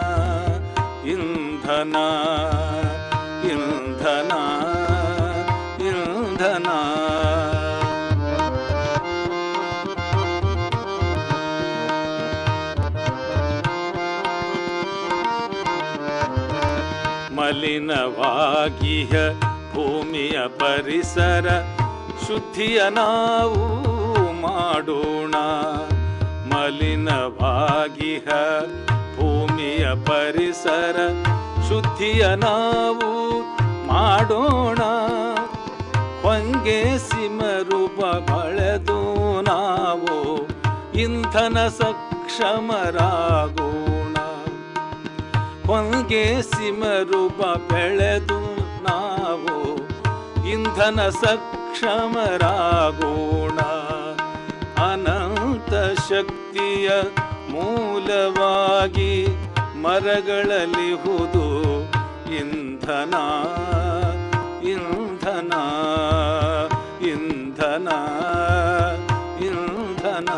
ಇಂಧನ ಇಂಧನ ಇಂಧನ ಮಲಿನವಾಗಿಹ ಭೂಮಿಯ ಪರಿಸರ ಶುದ್ಧಿಯ ನಾವು ಮಾಡೋಣ ಮಲಿನವಾಗಿಹ ಭೂಮಿಯ ಪರಿಸರ ಶುದ್ಧಿಯ ನಾವು ಮಾಡೋಣ ಹೊಂಗೆ ಸಿಮರೂಪ ಬಳೆದು ನಾವು ಇಂಧನ ಸಕ್ಷಮರಾಗೋಣ ಹೊಂಗೆ ಸಿಮರೂಪ ಬೆಳೆದು ನಾವು ಇಂಧನ ಸಕ್ಷಮರಾಗೋಣ ಅನಂತ ಶಕ್ತಿಯ ಮೂಲವಾಗಿ ಮರಗಳಲ್ಲಿ ಹುದು ಇಂಧನ ಇಂಧನ ಇಂಧನ ಇಂಧನ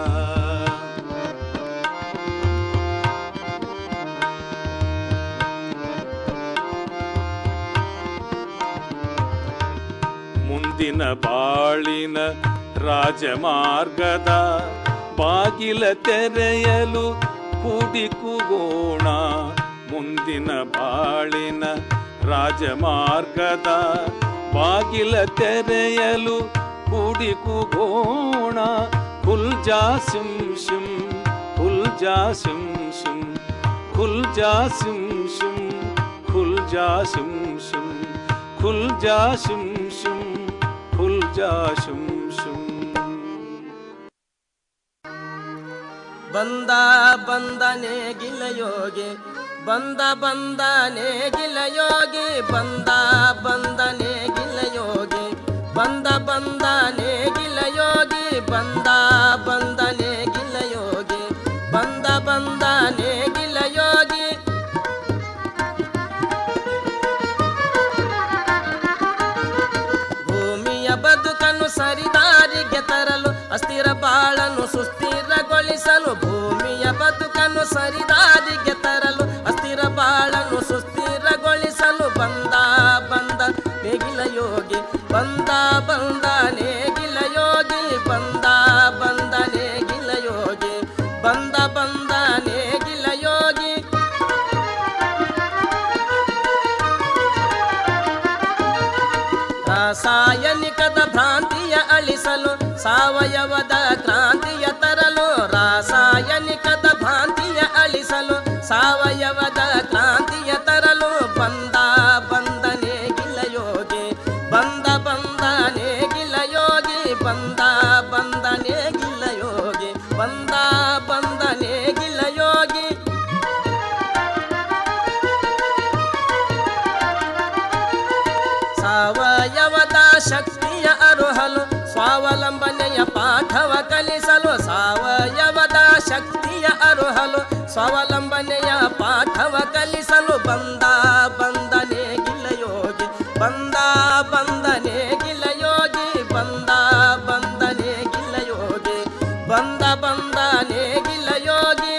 ಮುಂದಿನ ಬಾಳಿನ ರಾಜಮಾರ್ಗದ ಬಾಗಿಲ ತೆರೆಯಲು ಕೂಡಿ ಕೂಗೋಣ ಮುಂದಿನ ಬಾಳಿನ ರಾಜಮಾರ್ಗದ ಬಾಗಿಲ ತೆರೆಯಲು ಕೂಡಿ ಕೂಗೋಣ ಖುಲ್ ಜಾ ಸಿಂ ಶಿಂ ಖುಲ್ ಜಾ ಸಿಂ ಶಿಂ ಖುಲ್ ಜಾ ಸಿಂ ಶಿಂ ಖುಲ್ ಜಾ ಸಿಂ ಶಿಂ ಖುಲ್ ಜಾ ಶಿಂ ಶಿಂ ಖುಲ್ ಜಾ ಶಿಂ ಶಿಂ ಬಂದ ಬಂದನೆ ಗಿಲಯೋಗಿ ಬಂದ ಬಂದನೆ ಗಿಲಯೋಗಿ ಬಂದ ಬಂದನೆ ಗಿಲಯೋಗಿ ಬಂದ ಬಂದನೆ ಗಿಲಯೋಗಿ ಬಂದ ಬಂದನೆ ಗಿಲಯೋಗಿ ಬಂದ ಬಂದನೆ ಗಿಲಯೋಗಿ ಭೂಮಿಯ ಬದುಕನ್ನು ಸರಿದಾರಿಗೆ ತರಲು ಅಸ್ಥಿರ ಬಾಳನ್ನು ಸುಸ್ಥಿರಗೊಳಿಸಲು ಭೂಮಿಯ ಬದುಕನ್ನು ಸರಿದಾರಿಗೆ ತರಲು ಅಸ್ಥಿರ ಬಾಳನ್ನು ಸುಸ್ಥಿರಗೊಳಿಸಲು ಬಂದ ಬಂದ ನೇಗಿಲ ಯೋಗಿ ಬಂದ ಬಂದ ನೇಗಿಲ ಯೋಗಿ ಬಂದ ಬಂದ ನೇಗಿಲ ಯೋಗಿ ಬಂದ ಬಂದ ನೇಗಿಲ ಯೋಗಿ ರಾಸಾಯನಿಕದ ಭ್ರಾಂತಿಯ ಅಳಿಸಲು ಸಾವಯವದ ಕ್ರಾಂತಿಯ ತರಲು ರಾಸಾಯನಿಕದ ಭ್ರಾಂತಿಯ ಅಳಿಸಲು ಸಾವಯವದ ಕ್ರಾಂತಿಯ ತರಲು ಬಂದ ಬಂದನೆ ಗಿಲಯೋಗಿ ಬಂದ ಬಂದನೆ ಗಿಲಯೋಗಿ ಬಂದ ಬಂದನೆ ಗಿಲಯೋಗಿ ಬಂದ ಬಂದನೆ ಗಿಲಯೋಗಿ ಸಾವಯವದ ಶಕ್ತಿಯ ಅರುಹಲು ಸ್ವಾವಲಂಬನೆಯ ಪಾಠವ ಕಲಿಸಲು ಸಾವಯವದ ಶಕ್ತಿಯ ಅರುಹಲು ಸ್ವಾವಲಂಬನೆಯ ಪಾಠವ ಕಲಿಸಲು ಬಂದ ಬಂದನೆ ಗಿಲಯೋಗಿ ಬಂದ ಬಂದನೆ ಗಿಲಯೋಗಿ ಬಂದ ಬಂದನೆ ಗಿಲಯೋಗಿ ಬಂದ ಬಂದನೆ ಗಿಲಯೋಗಿ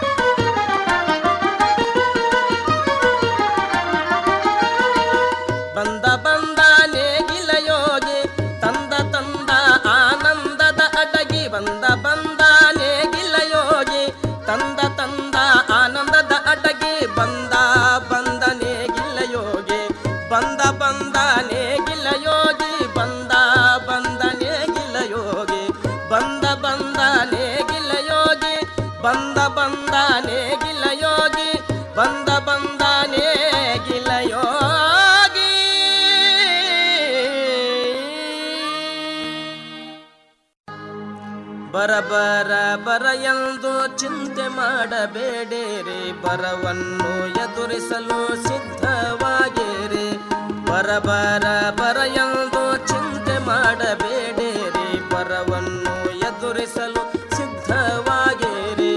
ಬಂದ ಬಂದ ನೇಗಿಲ ಯೋಗಿ ತಂದ ತಂದ ಆನಂದದ ಅಡಗಿ ಬಂದ ಬಂದ ನೇಗಿಲ ಯೋಗಿ ತಂದ ತಂದ ಆನಂದದ ಬಾಡಗಿ ಬಂದ ಬಂದನೆ ಗಿಲ್ಲ ಯೋಗಿ ಬಂದ ಬಂದನೆ ಗಿಲ್ಲ ಯೋಗಿ ಬಂದ ಬಂದನೆ ಗಿಲ್ಲ ಯೋಗಿ ಬಂದ ಬಂದನೆ ಗಿಲ್ಲ ಯೋಗಿ ಬಂದ ಬಂದನೆ ಗಿಲ್ಲ ಯೋಗಿ ಬಂದ ಬಂದನೆ ಗಿಲ್ಲ ಯೋಗಿ ಬರ ಬರ ಬರ ಎಂದು ಚಿಂತೆ ಮಾಡಬೇಡಿರಿ ಬರವನ್ನು ಎದುರಿಸಲು ಸಿದ್ಧವಾಗಿರಿ ಬರ ಬರ ಬರ ಎಂದು ಚಿಂತೆ ಮಾಡಬೇಡಿರಿ ಬರವನ್ನು ಎದುರಿಸಲು ಸಿದ್ಧವಾಗಿರಿ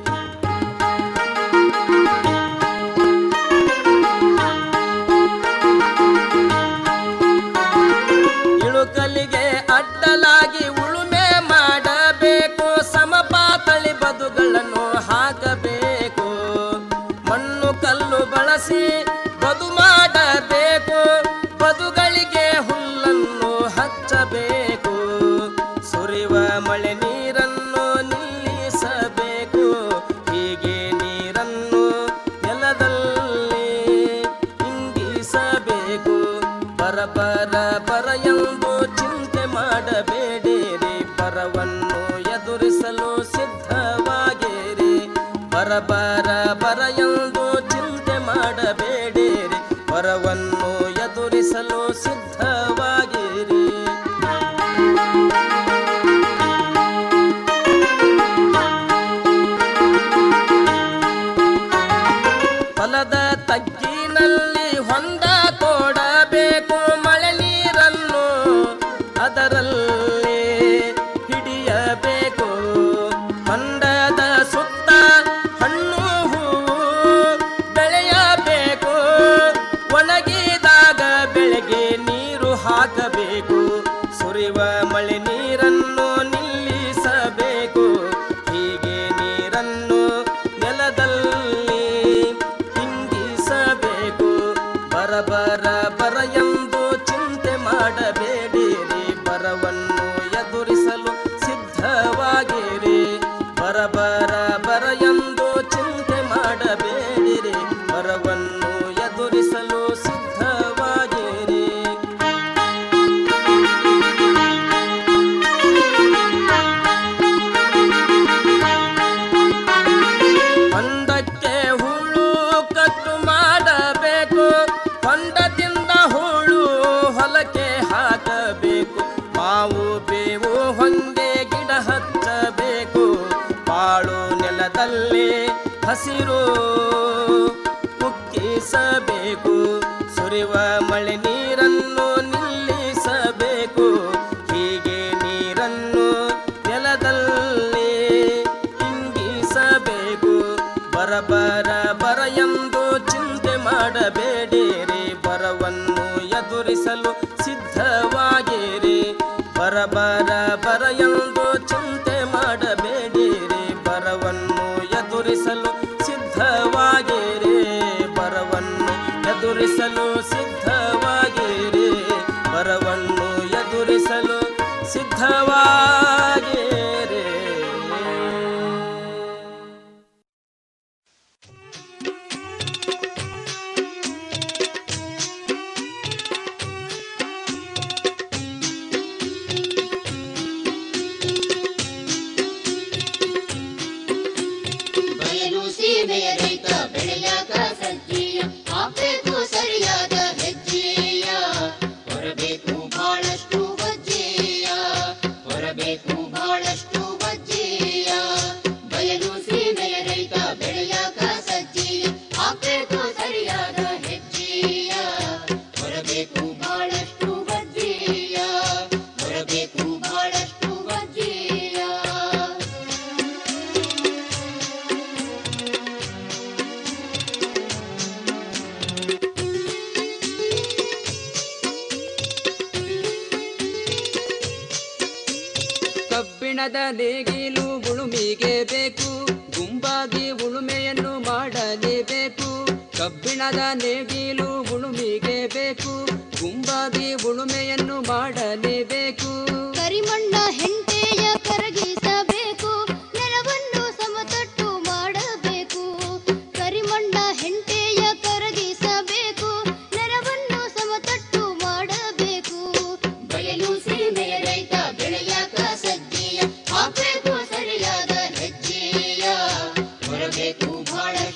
ಇಳುಕಲಿಗೆ ಅಡ್ಡಲಾಗಿ ಉಳುಮೆ ಮಾಡಬೇಕು ಸಮಪಾತಳಿ ಬದುಗಳನ್ನು ಹಾಕಬೇಕು ಮಣ್ಣು ಕಲ್ಲು ಬಳಸಿ ಬದು ಮಾಡಬೇಕು ಬದುಗಳಿಗೆ ಹುಲ್ಲನ್ನು ಹಚ್ಚಬೇಕು ಸುರಿವ ಮಳೆ ನೀರನ್ನು ನಿಲ್ಲಿಸಬೇಕು ಹೀಗೆ ನೀರನ್ನು ನೆಲದಲ್ಲಿ ಇಂಗಿಸಬೇಕು ಬರ ಬರ ಬರ ಎಂದು ಚಿಂತೆ ಮಾಡಬೇಡಿರಿ ಬರವನ್ನು ಎದುರಿಸಲು ಸಿದ್ಧವಾಗಿರಿ ಬರ ಬರ ಬರ ಎಂದು ಚಿಂತೆ ಮಾಡಬೇಡಿರಿ ಬರವನ್ನು ಎದುರಿಸಲು ಸಿದ್ಧವಾಗಿರಿ ಹೊಲದ ತಗ್ಗಿನಲ್ಲಿ ಹೊಂಡ ತೋಡಬೇಕು ಮಳೆ ನೀರನ್ನು ಅದರಲ್ಲಿ ಹಿಡಿಯಬೇಕು ಹೊಂಡದ ಸುತ್ತ ಹಣ್ಣು ಹೂವು ಬೆಳೆಯಬೇಕು ಒಣಗಿದಾಗ ಬೆಳೆಗೆ ನೀರು ಹಾಕಬೇಕು ಸುರಿವ ಮಳೆ ನೀರನ್ನು ನಿಲ್ಲಿಸಬೇಕು ಹೀಗೆ ನೀರನ್ನು ನೆಲದಲ್ಲಿ ಇಂಗಿಸಬೇಕು ಬರ ಬರ ಬರ ಎಂದು ಚಿಂತೆ ಮಾಡಬೇಡಿರಿ ಬರವನ್ನು ಎದುರಿಸಲು ಸಿದ್ಧವಾಗಿರಿ ಬರ ಬರ ಬರ ಎಂದು ಚಿಂತೆ ಮಾಡಬೇಡಿರಿ ಬರವನ್ನು ಎದುರಿಸಲು ಸಿದ್ಧವಾಗಿರಿ ಹೊಂಡಕ್ಕೆ ಹುಳು ಕಟ್ಟು ಮಾಡಬೇಕು ಹೊಂಡದಿಂದ ಹುಳು ಹೊಲಕ್ಕೆ ಹಾಕಬೇಕು ಮಾವು ಬೇವು ಹೊಂಗೆ ಗಿಡ ಹಚ್ಚಬೇಕು ಬಾಳು ನೆಲದಲ್ಲಿ ಹಸಿರು ಕುಕ್ಕಿಸಬೇಕು ಸುರಿವ ಮಳೆ ನೀರನ್ನು ನಿಲ್ಲಿಸಬೇಕು ಹೀಗೆ ನೀರನ್ನು ನೆಲದಲ್ಲಿ ಇಂಗಿಸಬೇಕು ಬರ ಬರ ಬರ ಎಂದು ಚಿಂತೆ ಮಾಡಬೇಡಿರಿ ಬರವನ್ನು ಎದುರಿಸಲು ಸಿದ್ಧವಾಗಿರಿ ಬರ ಬರ ಬರ ಎಂದು ಚಿಂತೆ ಮಾಡಬೇಡಿರಿ ಬರವನ್ನು ಎದುರಿಸಲು ಸಿದ್ಧವಾಗಿರಿ ಬರವನ್ನು ಎದುರಿಸಲು ಸಿದ್ಧವಾಗಿರಿ ಬರವನ್ನು ಎದುರಿಸಲು ಸಿದ್ಧವಾಗಿರಿ ಬಯಲು ಸೀಮೆಯ ರೈತ ಬೆಳೆಯಾಗ ಸಜ್ಜೀಯ ಹಾಕ್ಬೇಕು ಸರಿಯಾದ ಹೆಜ್ಜೆಯ ಹೊರಬೇಕು ಬಹಳಷ್ಟು ವಜ್ಜೆಯ ಹೊರಬೇಕು ಬಹಳಷ್ಟು ವಜ್ಜೆಯ ಬಯಲು ಸೀಮೆಯ ರೈತ ಬೆಳೆಯಾಗ ಸಜ್ಜೀಯ ಹಾಕ್ಬೇಕು ಸರಿಯಾದ ಹೆಜ್ಜೆಯ ಹೊರಬೇಕು ಬಹಳಷ್ಟು ವಜ್ಜೆಯ ಹೊರಬೇಕು ಬಹಳಷ್ಟು ವಜ್ಜೆಯ ಕಬ್ಬಿಣದ ನೇಗಿಲು ಉಳುಮಿಗೆ ಬೇಕು ಗುಂಪಾಗಿ ಉಳುಮೆಯನ್ನು ಮಾಡಲೇಬೇಕು ಕಬ್ಬಿಣದ ನೇಗಿಲು ಉಳುಮಿಗೆ ಬೇಕು ಗುಂಪಾಗಿ ಉಳುಮೆಯನ್ನು ಮಾಡಲೇಬೇಕು ಕರಿಮಣ್ಣ ಹೆಂಟೆಯ ಕರಗಿಸಬೇಕು ನೆಲವನ್ನು ಸಮತಟ್ಟು ಮಾಡಬೇಕು ಕರಿಮಣ್ಣ ಹೊರಬೇಕು ಬಹಳಷ್ಟು